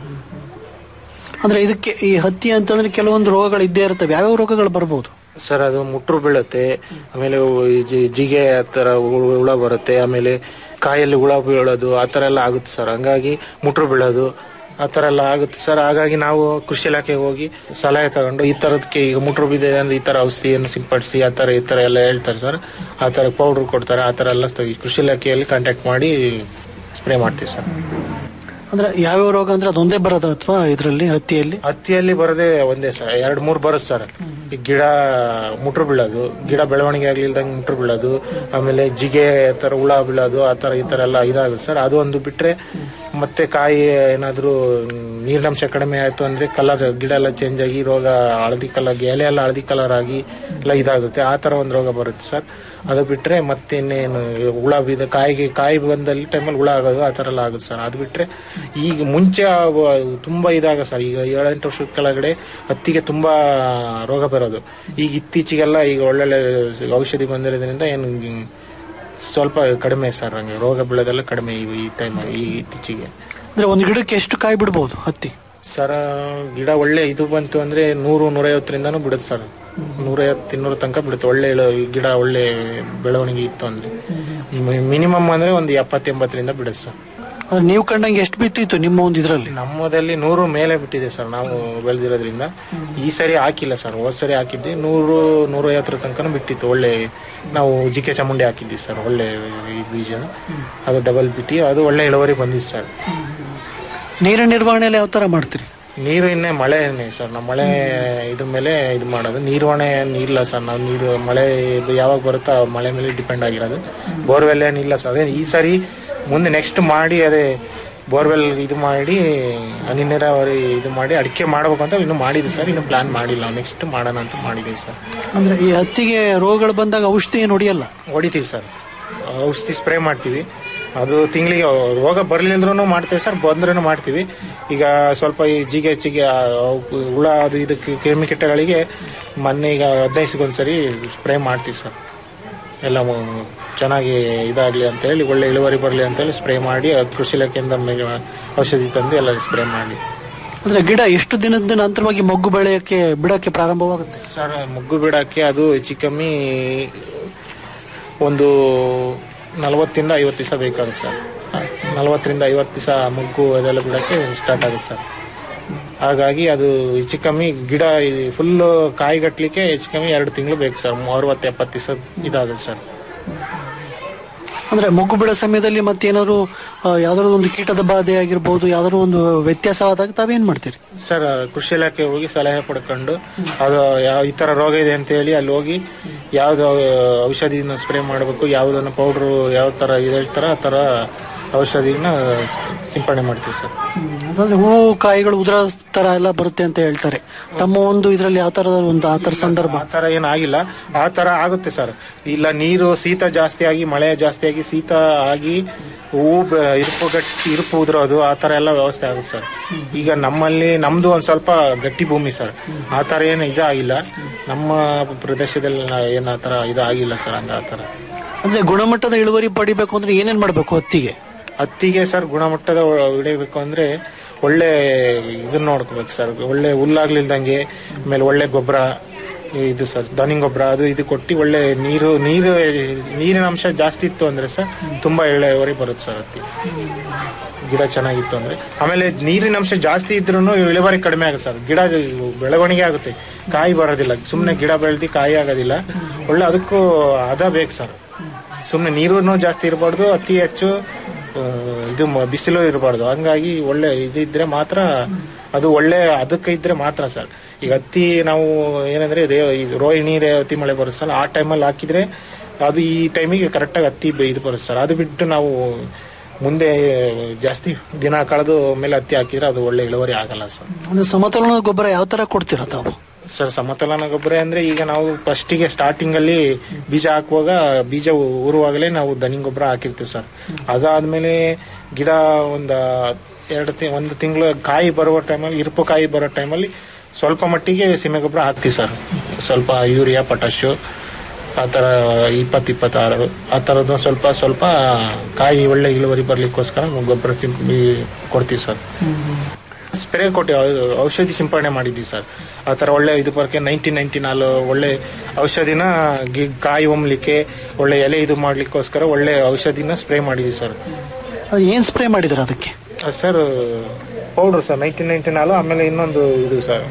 ಅಂದ್ರೆ ಇದಕ್ಕೆ ಈ ಹತ್ತಿ ಅಂತಂದ್ರೆ ಕೆಲವೊಂದು ರೋಗಗಳು ಇದ್ದೇ ಇರ್ತವೆ ಯಾವ್ಯಾವ ರೋಗಗಳು ಬರ್ಬೋದು ಸರ್ ಅದು ಮುಟ್ರು ಬೀಳುತ್ತೆ ಆಮೇಲೆ ಈ ಜಿ- ಜಿಗೆ ಆ ಥರ ಹುಳ ಹುಳ ಬರುತ್ತೆ ಆಮೇಲೆ ಕಾಯಲ್ಲಿ ಹುಳ ಬೀಳೋದು ಆ ಥರ ಎಲ್ಲ ಆಗುತ್ತೆ ಸರ್ ಹಂಗಾಗಿ ಮುಟ್ರು ಬೀಳೋದು ಆ ಥರ ಎಲ್ಲ ಆಗುತ್ತೆ ಸರ್ ಹಾಗಾಗಿ ನಾವು ಕೃಷಿ ಇಲಾಖೆಗೆ ಹೋಗಿ ಸಲಹೆ ತಗೊಂಡು ಈ ಥರದಕ್ಕೆ ಈಗ ಮುಟ್ರು ಬಿದ್ದಿದೆ ಅಂದ್ರೆ ಈ ಥರ ಔಷಧಿಯನ್ನು ಸಿಂಪಡಿಸಿ ಆ ಥರ ಈ ಥರ ಎಲ್ಲ ಹೇಳ್ತಾರೆ ಸರ್ ಆ ಥರ ಪೌಡ್ರ್ ಕೊಡ್ತಾರೆ ಆ ಥರ ಎಲ್ಲ ತೆಗಿ- ಕೃಷಿ ಇಲಾಖೆಯಲ್ಲಿ ಕಾಂಟ್ಯಾಕ್ಟ್ ಮಾಡಿ ಸ್ಪ್ರೇ ಮಾಡ್ತೀವಿ ಸರ್ ಅಂದ್ರೆ ಯಾವ್ಯಾವ ರೋಗ ಅಂದ್ರೆ ಅದೊಂದೇ ಬರೋದ ಅಥವಾ ಇದರಲ್ಲಿ ಹತ್ತಿಯಲ್ಲಿ ಹತ್ತಿಯಲ್ಲಿ ಬರೋದೇ ಒಂದೇ ಸರ್ ಎರಡ್ ಮೂರ್ ಬರುತ್ತೆ ಸರ್ ಈ ಗಿಡ ಮುಟ್ರು ಬೀಳೋದು ಗಿಡ ಬೆಳವಣಿಗೆ ಆಗ್ಲಿಲ್ದಂಗೆ ಮುಟ್ರು ಬೀಳೋದು ಆಮೇಲೆ ಜಿಗೆ ತರ ಹುಳ ಬೀಳೋದು ಆ ತರ ಈ ತರ ಎಲ್ಲ ಇದಾಗುತ್ತೆ ಸರ್ ಅದು ಒಂದು ಬಿಟ್ರೆ ಮತ್ತೆ ಕಾಯಿ ಏನಾದ್ರೂ ನೀರಿನಂಶ ಕಡಿಮೆ ಆಯ್ತು ಅಂದ್ರೆ ಕಲರ್ ಗಿಡ ಎಲ್ಲ ಚೇಂಜ್ ಆಗಿ ರೋಗ ಹಳದಿ ಕಲರ್ ಎಲೆ ಎಲ್ಲ ಹಳದಿ ಕಲರ್ ಆಗಿ ಎಲ್ಲ ಇದಾಗುತ್ತೆ ಆ ತರ ಒಂದು ರೋಗ ಬರುತ್ತೆ ಸರ್ ಅದು ಬಿಟ್ರೆ ಮತ್ತೆ ಇನ್ನೇನು ಹುಳ ಬಿದ್ದ ಕಾಯಿಗೆ ಕಾಯಿ ಬಂದಲ್ಲಿ ಟೈಮಲ್ಲಿ ಹುಳ ಆಗೋದು ಆ ಥರ ಎಲ್ಲ ಆಗುತ್ತೆ ಸರ್ ಅದು ಬಿಟ್ರೆ ಈಗ ಮುಂಚೆ ಅವ- ತುಂಬಾ ಇದಾಗ ಸರ್ ಈಗ ಏಳೆಂಟು ವರ್ಷದ ಕೆಳಗಡೆ ಹತ್ತಿಗೆ ತುಂಬಾ ರೋಗ ಬರೋದು ಈಗ ಇತ್ತೀಚೆಗೆಲ್ಲ ಈಗ ಒಳ್ಳೊಳ್ಳೆ ಔಷಧಿ ಬಂದಿರೋದ್ರಿಂದ ಏನು ಸ್ವಲ್ಪ ಕಡಿಮೆ ಸರ್ ಹಂಗೆ ರೋಗ ಬೀಳೋದೆಲ್ಲ ಕಡಿಮೆ ಈ ಈ ಟೈಮ್ ಈ ಇತ್ತೀಚೆಗೆ ಅಂದ್ರೆ ಒಂದು ಗಿಡಕ್ಕೆ ಎಷ್ಟು ಕಾಯಿ ಬಿಡ್ಬೋದು ಹತ್ತಿ ಸರ್ ಗಿಡ ಒಳ್ಳೆ ಇದು ಬಂತು ಅಂದ್ರೆ ನೂರು ನೂರೈವತ್ತರಿಂದನೂ ಬಿಡುತ್ತೆ ಸರ್ ನೂರೈವತ್ತು ಇನ್ನೂರ ತನಕ ಬಿಡುತ್ತೆ ಒಳ್ಳೆ ಇಳು- ಗಿಡ ಒಳ್ಳೆ ಬೆಳವಣಿಗೆ ಇತ್ತು ಅಂದ್ರೆ ಮಿನಿಮಮ್ ಅಂದ್ರೆ ಒಂದು ಎಪ್ಪತ್ತು ಎಂಬತ್ತರಿಂದ ಬಿಡುತ್ತೆ ಸರ್ ಅಂದ್ರೆ ನೀವು ಕಂಡಂಗೆ ಎಷ್ಟು ಬಿಟ್ಟಿತ್ತು ನಿಮ್ಮ ಒಂದು ಇದರಲ್ಲಿ ನಮ್ಮದಲ್ಲಿ ನೂರು ಮೇಲೆ ಬಿಟ್ಟಿದೆ ಸರ್ ನಾವು ಬೆಳೆದಿರೋದ್ರಿಂದ ಈ ಸರಿ ಹಾಕಿಲ್ಲ ಸರ್ ಹೋದ್ ಸರಿ ಹಾಕಿದ್ವಿ ನೂರು ನೂರೈವತ್ತರ ತನಕ ಬಿಟ್ಟಿತ್ತು ಒಳ್ಳೆ ನಾವು ಜಿಕೆ ಚಾಮುಂಡಿ ಹಾಕಿದ್ವಿ ಸರ್ ಒಳ್ಳೆ ಈ ಬೀಜ ಅದು ಡಬಲ್ ಬಿಟ್ಟು ಅದು ಒಳ್ಳೆ ಇಳುವರಿ ಬಂದಿತ್ತು ಸರ್ ನೀರಿನ ನಿರ್ವಹಣೆಯಲ್ಲಿ ಯಾವ ತರ ಮಾಡ್ತೀರಿ ನೀರು ಇನ್ನೇ ಮಳೆನೇ ಸರ್ ನಾವು ಮಳೆ ಇದ್ರ ಮೇಲೆ ಇದು ಮಾಡೋದು ನಿರ್ವಹಣೆ ಇಲ್ಲ ಸರ್ ನಾವು ನೀರು ಮಳೆ ಯಾವಾಗ ಬರುತ್ತೋ ಆ ಮಳೆ ಮೇಲೆ ಡಿಪೆಂಡ್ ಆಗಿರೋದು ಬೋರ್ವೆಲ್ ಏನಿಲ್ಲ ಸರ್ ಅದೇ ಈ ಸರಿ ಮುಂದೆ ನೆಕ್ಸ್ಟ್ ಮಾಡಿ ಅದೇ ಬೋರ್ವೆಲ್ ಇದು ಮಾಡಿ ಹನಿ ನೀರಾವರಿ ಇದು ಮಾಡಿ ಅಡಿಕೆ ಮಾಡ್ಬೇಕು ಅಂತ ಇನ್ನು ಮಾಡಿದ್ವಿ ಸರ್ ಇನ್ನು ಪ್ಲಾನ್ ಮಾಡಿಲ್ಲ ನೆಕ್ಸ್ಟ್ ಮಾಡೋಣ ಅಂತ ಮಾಡಿದೀವಿ ಸರ್ ಅಂದ್ರೆ ಈ ಹತ್ತಿಗೆ ರೋಗಗಳು ಬಂದಾಗ ಔಷಧಿ ಏನು ಹೊಡಿಯಲ್ಲ ಹೊಡಿತೀವಿ ಸರ್ ಔಷಧಿ ಸ್ಪ್ರೇ ಮಾಡ್ತೀವಿ ಅದು ತಿಂಗಳಿಗೆ ರೋಗ ಬರ್ಲಿಲ್ದ್ರೂ ಮಾಡ್ತೀವಿ ಸರ್ ಬಂದ್ರೂ ಮಾಡ್ತೀವಿ ಈಗ ಸ್ವಲ್ಪ ಈ ಜಿಗೆ ಹೆಚ್ಚಿಗೆ ಆ, ಅವು ಹುಳ ಅದು ಇದಕ್ಕೆ ಕ್ರಿಮಿಕೀಟಗಳಿಗೆ ಮೊನ್ನೆ ಈಗ ಹದಿನೈದು ಸಿಗೊಂದ್ಸರಿ ಸ್ಪ್ರೇ ಮಾಡ್ತೀವಿ ಸರ್ ಎಲ್ಲ ಮ- ಚೆನ್ನಾಗಿ ಇದಾಗಲಿ ಅಂತೇಳಿ ಒಳ್ಳೆ ಇಳುವರಿ ಬರಲಿ ಅಂತೇಳಿ ಸ್ಪ್ರೇ ಮಾಡಿ ಅದು ಕೃಷಿ ಇಲಾಖೆಯಿಂದ ಮೇಲೆ ಔಷಧಿ ತಂದು ಎಲ್ಲ ಸ್ಪ್ರೇ ಮಾಡಿ ಅಂದ್ರೆ ಗಿಡ ಎಷ್ಟು ದಿನದ ನಂತರವಾಗಿ ಮೊಗ್ಗು ಬೆಳೆಯಕ್ಕೆ ಬಿಡಕ್ಕೆ ಪ್ರಾರಂಭವಾಗುತ್ತೆ ಸರ್ ಮುಗ್ಗು ಬಿಡಕ್ಕೆ ಅದು ಹೆಚ್ಚು ಕಮ್ಮಿ ಒಂದು ನಲವತ್ತಿಂದ ಐವತ್ತು ದಿವಸ ಬೇಕಾಗುತ್ತೆ ಸರ್ ನಲವತ್ತರಿಂದ ಐವತ್ತು ದಿವಸ ಮುಗ್ಗು ಅದೆಲ್ಲ ಬಿಡಕ್ಕೆ ಸ್ಟಾರ್ಟ್ ಆಗುತ್ತೆ ಸರ್ ಹಾಗಾಗಿ ಅದು ಹೆಚ್ಚು ಕಮ್ಮಿ ಗಿಡ ಫುಲ್ಲು ಕಾಯಿ ಗಟ್ಲಿಕ್ಕೆ ಹೆಚ್ಚು ಕಮ್ಮಿ ಎರಡು ತಿಂಗಳು ಬೇಕು ಸರ್ ಅರವತ್ತು ಎಪ್ಪತ್ತು ದಿವಸ ಇದಾಗುತ್ತೆ ಸರ್ ಅಂದ್ರೆ ಮೊಗ್ಗು ಬಿಡೋ ಸಮಯದಲ್ಲಿ ಮತ್ತೇನಾದ್ರು ಆ, ಯಾವ್ದಾದ್ರು ಒಂದು ಕೀಟದ ಬಾಧೆ ಆಗಿರ್ಬೋದು ಯಾವ್ದಾದ್ರು ಒಂದು ವ್ಯತ್ಯಾಸವಾದಾಗ ತಾವೇನ್ ಮಾಡ್ತೀರಿ ಸರ್ ಕೃಷಿ ಇಲಾಖೆ ಹೋಗಿ ಸಲಹೆ ಪಡ್ಕೊಂಡು ಅದು ಯಾವ ಈ ತರ ರೋಗ ಇದೆ ಅಂತ ಹೇಳಿ ಅಲ್ಲಿ ಹೋಗಿ ಯಾವ್ದು ಔಷಧಿನ ಸ್ಪ್ರೇ ಮಾಡಬೇಕು ಯಾವುದನ್ನ ಪೌಡ್ರು ಯಾವ ತರ ಇದು ಹೇಳ್ತಾರ ಆ ತರ ಔಷಧಿನ ಸಿಂಪಡಣೆ ಮಾಡ್ತೀವಿ ಸರ್ ಅಂತಂದ್ರೆ ಹೂವು ಕಾಯಿಗಳು ಉದುರ ತರ ಎಲ್ಲ ಬರುತ್ತೆ ಅಂತ ಹೇಳ್ತಾರೆ ತಮ್ಮ ಒಂದು ಇದ್ರಲ್ಲಿ ಯಾವ ತರದ ಒಂದು ಆ ತರ ಸಂದರ್ಭ ಆ ತರ ಏನಾಗಿಲ್ಲ ಆ ತರ ಆಗುತ್ತೆ ಸರ್ ಇಲ್ಲ ನೀರು ಶೀತ ಜಾಸ್ತಿ ಆಗಿ ಮಳೆ ಜಾಸ್ತಿ ಆಗಿ ಶೀತ ಆಗಿ ಹೂವು ಬ- ಇರುಪು ಗಟ್ಟಿ ಇರುಪು ಉದುರೋದು ಆ ತರ ಎಲ್ಲ ವ್ಯವಸ್ಥೆ ಆಗುತ್ತೆ ಸರ್ ಈಗ ನಮ್ಮಲ್ಲಿ ನಮ್ದು ಒಂದ್ ಸ್ವಲ್ಪ ಗಟ್ಟಿ ಭೂಮಿ ಸರ್ ಆ ತರ ಏನು ಇದಾಗಿಲ್ಲ ನಮ್ಮ ಪ್ರದೇಶದಲ್ಲಿ ಏನು ಆ ತರ ಇದಾಗಿಲ್ಲ ಸರ್ ಹಂಗ ಆ ತರ ಅಂದ್ರೆ ಗುಣಮಟ್ಟದ ಇಳುವರಿ ಪಡಿಬೇಕು ಅಂದ್ರೆ ಏನೇನ್ ಮಾಡ್ಬೇಕು ಹತ್ತಿಗೆ ಹತ್ತಿಗೆ ಸರ್ ಗುಣಮಟ್ಟದ ಹಿಡಿಬೇಕು ಅಂದ್ರೆ ಒಳ್ಳೆ ಇದನ್ನ ನೋಡ್ಕೋಬೇಕು ಸರ್ ಒಳ್ಳೆ ಹುಲ್ಲಾಗ್ಲಿಲ್ದಂಗೆ ಆಮೇಲೆ ಒಳ್ಳೆ ಗೊಬ್ಬರ ಇದು ಸರ್ ದನಿ ಗೊಬ್ಬರ ಅದು ಇದು ಕೊಟ್ಟು ಒಳ್ಳೆ ನೀರು ನೀರು ನೀರಿನ ಅಂಶ ಜಾಸ್ತಿ ಇತ್ತು ಅಂದ್ರೆ ಸರ್ ತುಂಬಾ ಇಳುವರಿ ಬರುತ್ತೆ ಸರ್ ಹತ್ತಿ ಗಿಡ ಚೆನ್ನಾಗಿತ್ತು ಅಂದ್ರೆ ಆಮೇಲೆ ನೀರಿನ ಅಂಶ ಜಾಸ್ತಿ ಇದ್ರೂ ಇಳುವರಿ ಕಡಿಮೆ ಆಗುತ್ತೆ ಸರ್ ಗಿಡ ಬೆಳವಣಿಗೆ ಆಗುತ್ತೆ ಕಾಯಿ ಬರೋದಿಲ್ಲ ಸುಮ್ಮನೆ ಗಿಡ ಬೆಳೆದು ಕಾಯಿ ಆಗೋದಿಲ್ಲ ಒಳ್ಳೆ ಅದಕ್ಕೂ ಅದ ಬೇಕು ಸರ್ ಸುಮ್ಮನೆ ನೀರು ಜಾಸ್ತಿ ಇರಬಾರ್ದು ಅತಿ ಹೆಚ್ಚು ಆ, ಇದು ಮ- ಬಿಸಿಲು ಇರಬಾರ್ದು ಹಂಗಾಗಿ ಒಳ್ಳೆ ಇದಿದ್ರೆ ಮಾತ್ರ ಅದು ಒಳ್ಳೆ ಅದಕ್ಕೆ ಇದ್ರೆ ಮಾತ್ರ ಸರ್ ಈಗ ಹತ್ತಿ ನಾವು ಏನಂದ್ರೆ ರೇ ಇದು ರೋಹಿಣಿ ರೇವತಿ ಮಳೆ ಬರುತ್ತೆ ಸರ್ ಆ ಟೈಮಲ್ಲಿ ಹಾಕಿದ್ರೆ ಅದು ಈ ಟೈಮಿಗೆ ಕರೆಕ್ಟಾಗಿ ಹತ್ತಿ ಬೆ- ಇದು ಬರುತ್ತೆ ಸರ್ ಅದು ಬಿಟ್ಟು ನಾವು ಮುಂದೆ ಜಾಸ್ತಿ ದಿನ ಕಳೆದು ಮೇಲೆ ಹತ್ತಿ ಹಾಕಿದ್ರೆ ಅದು ಒಳ್ಳೆ ಇಳುವರಿ ಆಗಲ್ಲ ಸರ್ ಅಂದ್ರೆ ಸಮತೋಲನ ಗೊಬ್ಬರ ಯಾವ ತರ ಕೊಡ್ತೀರಾ ತಾವು ಸರ್ ಸಮತೋಲನ ಗೊಬ್ಬರ ಅಂದ್ರೆ ಈಗ ನಾವು ಫಸ್ಟಿಗೆ ಸ್ಟಾರ್ಟಿಂಗ್ ಅಲ್ಲಿ ಬೀಜ ಹಾಕುವಾಗ ಬೀಜ ಊರುವಾಗಲೇ ನಾವು ದನಿ ಗೊಬ್ಬರ ಹಾಕಿರ್ತೀವಿ ಸರ್ ಅದಾದ್ಮೇಲೆ ಗಿಡ ಒಂದ ಎರಡು ತಿ ಒಂದು ತಿಂಗಳು ಕಾಯಿ ಬರುವ ಟೈಮಲ್ಲಿ ಇರುಪು ಕಾಯಿ ಬರೋ ಟೈಮಲ್ಲಿ ಸ್ವಲ್ಪ ಮಟ್ಟಿಗೆ ಸೀಮೆ ಗೊಬ್ಬರ ಹಾಕ್ತೀವಿ ಸರ್ ಸ್ವಲ್ಪ ಯೂರಿಯಾ ಪೊಟ್ಯಾಶು ಆ ಥರ ಇಪ್ಪತ್ತು ಇಪ್ಪತ್ತಾರು ಆ ಥರದ್ದು ಸ್ವಲ್ಪ ಸ್ವಲ್ಪ ಕಾಯಿ ಒಳ್ಳೆ ಇಳುವರಿ ಬರ್ಲಿಕ್ಕೋಸ್ಕರ ನಾವು ಗೊಬ್ಬರ ಸಿಂಪ್ ಕೊಡ್ತೀವಿ ಸರ್ ಸ್ಪ್ರೇ ಕೊಟ್ಟು ಔ- ಔಷಧಿ ಸಿಂಪಡಣೆ ಮಾಡಿದ್ವಿ ಸರ್ ಆ ಥರ ಒಳ್ಳೆ ಇದು ಬರಕ್ಕೆ ನೈನ್ಟೀನ್ ನೈನ್ಟಿ ನಾಲ್ ಒಳ್ಳೆ ಔಷಧಿನ ಗಿ- ಕಾಯಿ ಒಮ್ಲಿಕ್ಕೆ ಒಳ್ಳೆ ಎಲೆ ಇದು ಮಾಡ್ಲಿಕ್ಕೋಸ್ಕರ ಒಳ್ಳೆ ಔಷಧಿನ ಸ್ಪ್ರೇ ಮಾಡಿದ್ವಿ ಸರ್ ಅದು ಏನ್ ಸ್ಪ್ರೇ ಮಾಡಿದಾರೆ ಅದಕ್ಕೆ sir powder sir nineteen ninety ನಾಲ್ ಆಮೇಲೆ ಇನ್ನೊಂದು ಇದು ಸರ್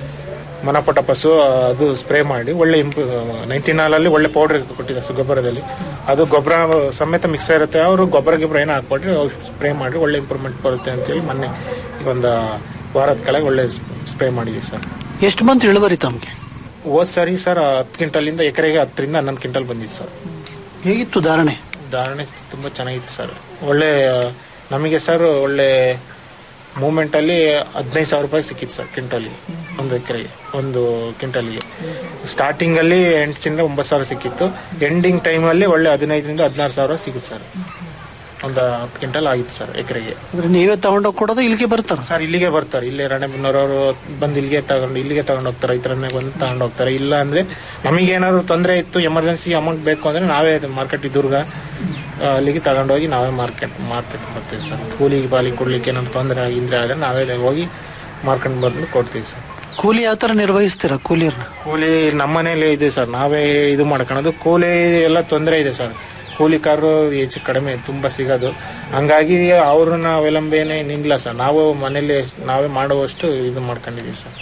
ಮನಪಟಪಸು ಅದು ಸ್ಪ್ರೇ ಮಾಡಿ ಒಳ್ಳೆ ಇಂಪ್ರೂ ನೈನ್ಟಿ ನಾಲಲ್ಲಿ ಒಳ್ಳೆ ಪೌಡರ್ ಕೊಟ್ಟಿದ್ದಾರೆ ಸರ್ ಗೊಬ್ಬರದಲ್ಲಿ ಅದು ಗೊಬ್ಬರ ಸಮೇತ ಮಿಕ್ಸ್ ಇರುತ್ತೆ ಅವರು ಗೊಬ್ಬರ ಗಿಬ್ಬರ ಏನೋ ಹಾಕ್ಕೊಟ್ರೆ ಸ್ಪ್ರೇ ಮಾಡಿ ಒಳ್ಳೆ ಇಂಪ್ರೂವ್ಮೆಂಟ್ ಬರುತ್ತೆ ಅಂತೇಳಿ ಮೊನ್ನೆ ಈಗ ಒಂದು ವಾರದ ಕೆಳಗೆ ಒಳ್ಳೆ ಸ್ಪ್ರೇ ಮಾಡಿದ್ವಿ ಸರ್ ಎಷ್ಟು ಬಂತು ಇಳುವರಿ ತಮ್ಗೆ ಹೋದ್ ಸರಿ ಸರ್ ಹತ್ತು ಕ್ವಿಂಟಲಿಂದ ಎಕರೆಗೆ ಹತ್ತರಿಂದ ಹನ್ನೊಂದು ಕ್ವಿಂಟಲ್ ಬಂದಿತ್ತು ಸರ್ ಹೇಗಿತ್ತು ಧಾರಣೆ ಧಾರಣೆ ತುಂಬ ಚೆನ್ನಾಗಿತ್ತು ಸರ್ ಒಳ್ಳೆ ನಮಗೆ ಸರ್ ಒಳ್ಳೆ ಮೂಮೆಂಟಲ್ಲಿ ಹದಿನೈದು ಸಾವಿರ ರೂಪಾಯಿ ಸಿಕ್ಕಿತ್ತು ಸರ್ ಕ್ವಿಂಟಲಿಗೆ ಒಂದು ಎಕರೆಗೆ ಒಂದು ಕ್ವಿಂಟಲಿಗೆ ಸ್ಟಾರ್ಟಿಂಗಲ್ಲಿ ಎಂಟರಿಂದ ಒಂಬತ್ತು ಸಾವಿರ ಸಿಕ್ಕಿತ್ತು ಎಂಡಿಂಗ್ ಟೈಮಲ್ಲಿ ಒಳ್ಳೆ ಹದಿನೈದರಿಂದ ಹದಿನಾರು ಸಾವಿರ ಸಿಕ್ಕಿತ್ತು ಸರ್ ಒಂದು ಹತ್ತು ಕ್ವಿಂಟಲ್ ಆಗಿತ್ತು ಸರ್ ಎಕರೆಗೆ ಅಂದ್ರೆ ನೀವೇ ತಗೊಂಡೋಗಿ ಕೊಡೋದು ಇಲ್ಲಿಗೆ ಬರ್ತಾರ ಸರ್ ಇಲ್ಲಿಗೆ ಬರ್ತಾರೆ ಇಲ್ಲೇ ರಾಣೆಬೆನ್ನೂರವರು ಬಂದು ಇಲ್ಲಿಗೆ ತಗೊಂಡು ಇಲ್ಲಿಗೆ ತಗೊಂಡು ಹೋಗ್ತಾರೆ ರೈತರನ್ನೇ ಬಂದು ತಗೊಂಡು ಹೋಗ್ತಾರೆ ಇಲ್ಲ ಅಂದ್ರೆ ನಮಗೆ ಏನಾದ್ರು ತೊಂದರೆ ಇತ್ತು ಎಮರ್ಜೆನ್ಸಿ ಅಮೌಂಟ್ ಬೇಕು ಅಂದ್ರೆ ನಾವೇ ಮಾರ್ಕೆಟ್ ದುರ್ಗ ಆ, ಅಲ್ಲಿಗೆ ತಗೊಂಡೋಗಿ ನಾವೇ ಮಾರ್ಕೆಟ್ ಮಾರ್ಕೆಟ್ ಬರ್ತೀವಿ ಸರ್ ಕೂಲಿಗೆ ಪಾಲಿಗೆ ಕೊಡ್ಲಿಕ್ಕೆ ಏನಾದ್ರು ತೊಂದರೆ ಆಗಿದ್ರೆ ಆದರೆ ನಾವೇ ಹೋಗಿ ಮಾರ್ಕೆಟ್ ಬಂದು ಕೊಡ್ತೀವಿ ಸರ್ ಕೂಲಿ ಯಾವ ತರ ನಿರ್ವಹಿಸ್ತೀರಾ ಕೂಲಿಯರ್ನ ಕೂಲಿ ನಮ್ಮನೇಲಿ ಇದೆ ಸರ್ ನಾವೇ ಇದು ಮಾಡ್ಕೊಳೋದು ಕೂಲಿ ಎಲ್ಲ ತೊಂದರೆ ಇದೆ ಸರ್ ಕೂಲಿಕಾರರು ಹೆಚ್ಚು ಕಡಿಮೆ ತುಂಬ ಸಿಗೋದು ಹಂಗಾಗಿ ಅವ್ರನ್ನ ಅವಲಂಬನೆ ನಿಲ್ಲ ಸರ್ ನಾವು ಮನೇಲಿ ನಾವೇ ಮಾಡುವಷ್ಟು ಇದು ಮಾಡ್ಕೊಂಡಿದೀವಿ ಸರ್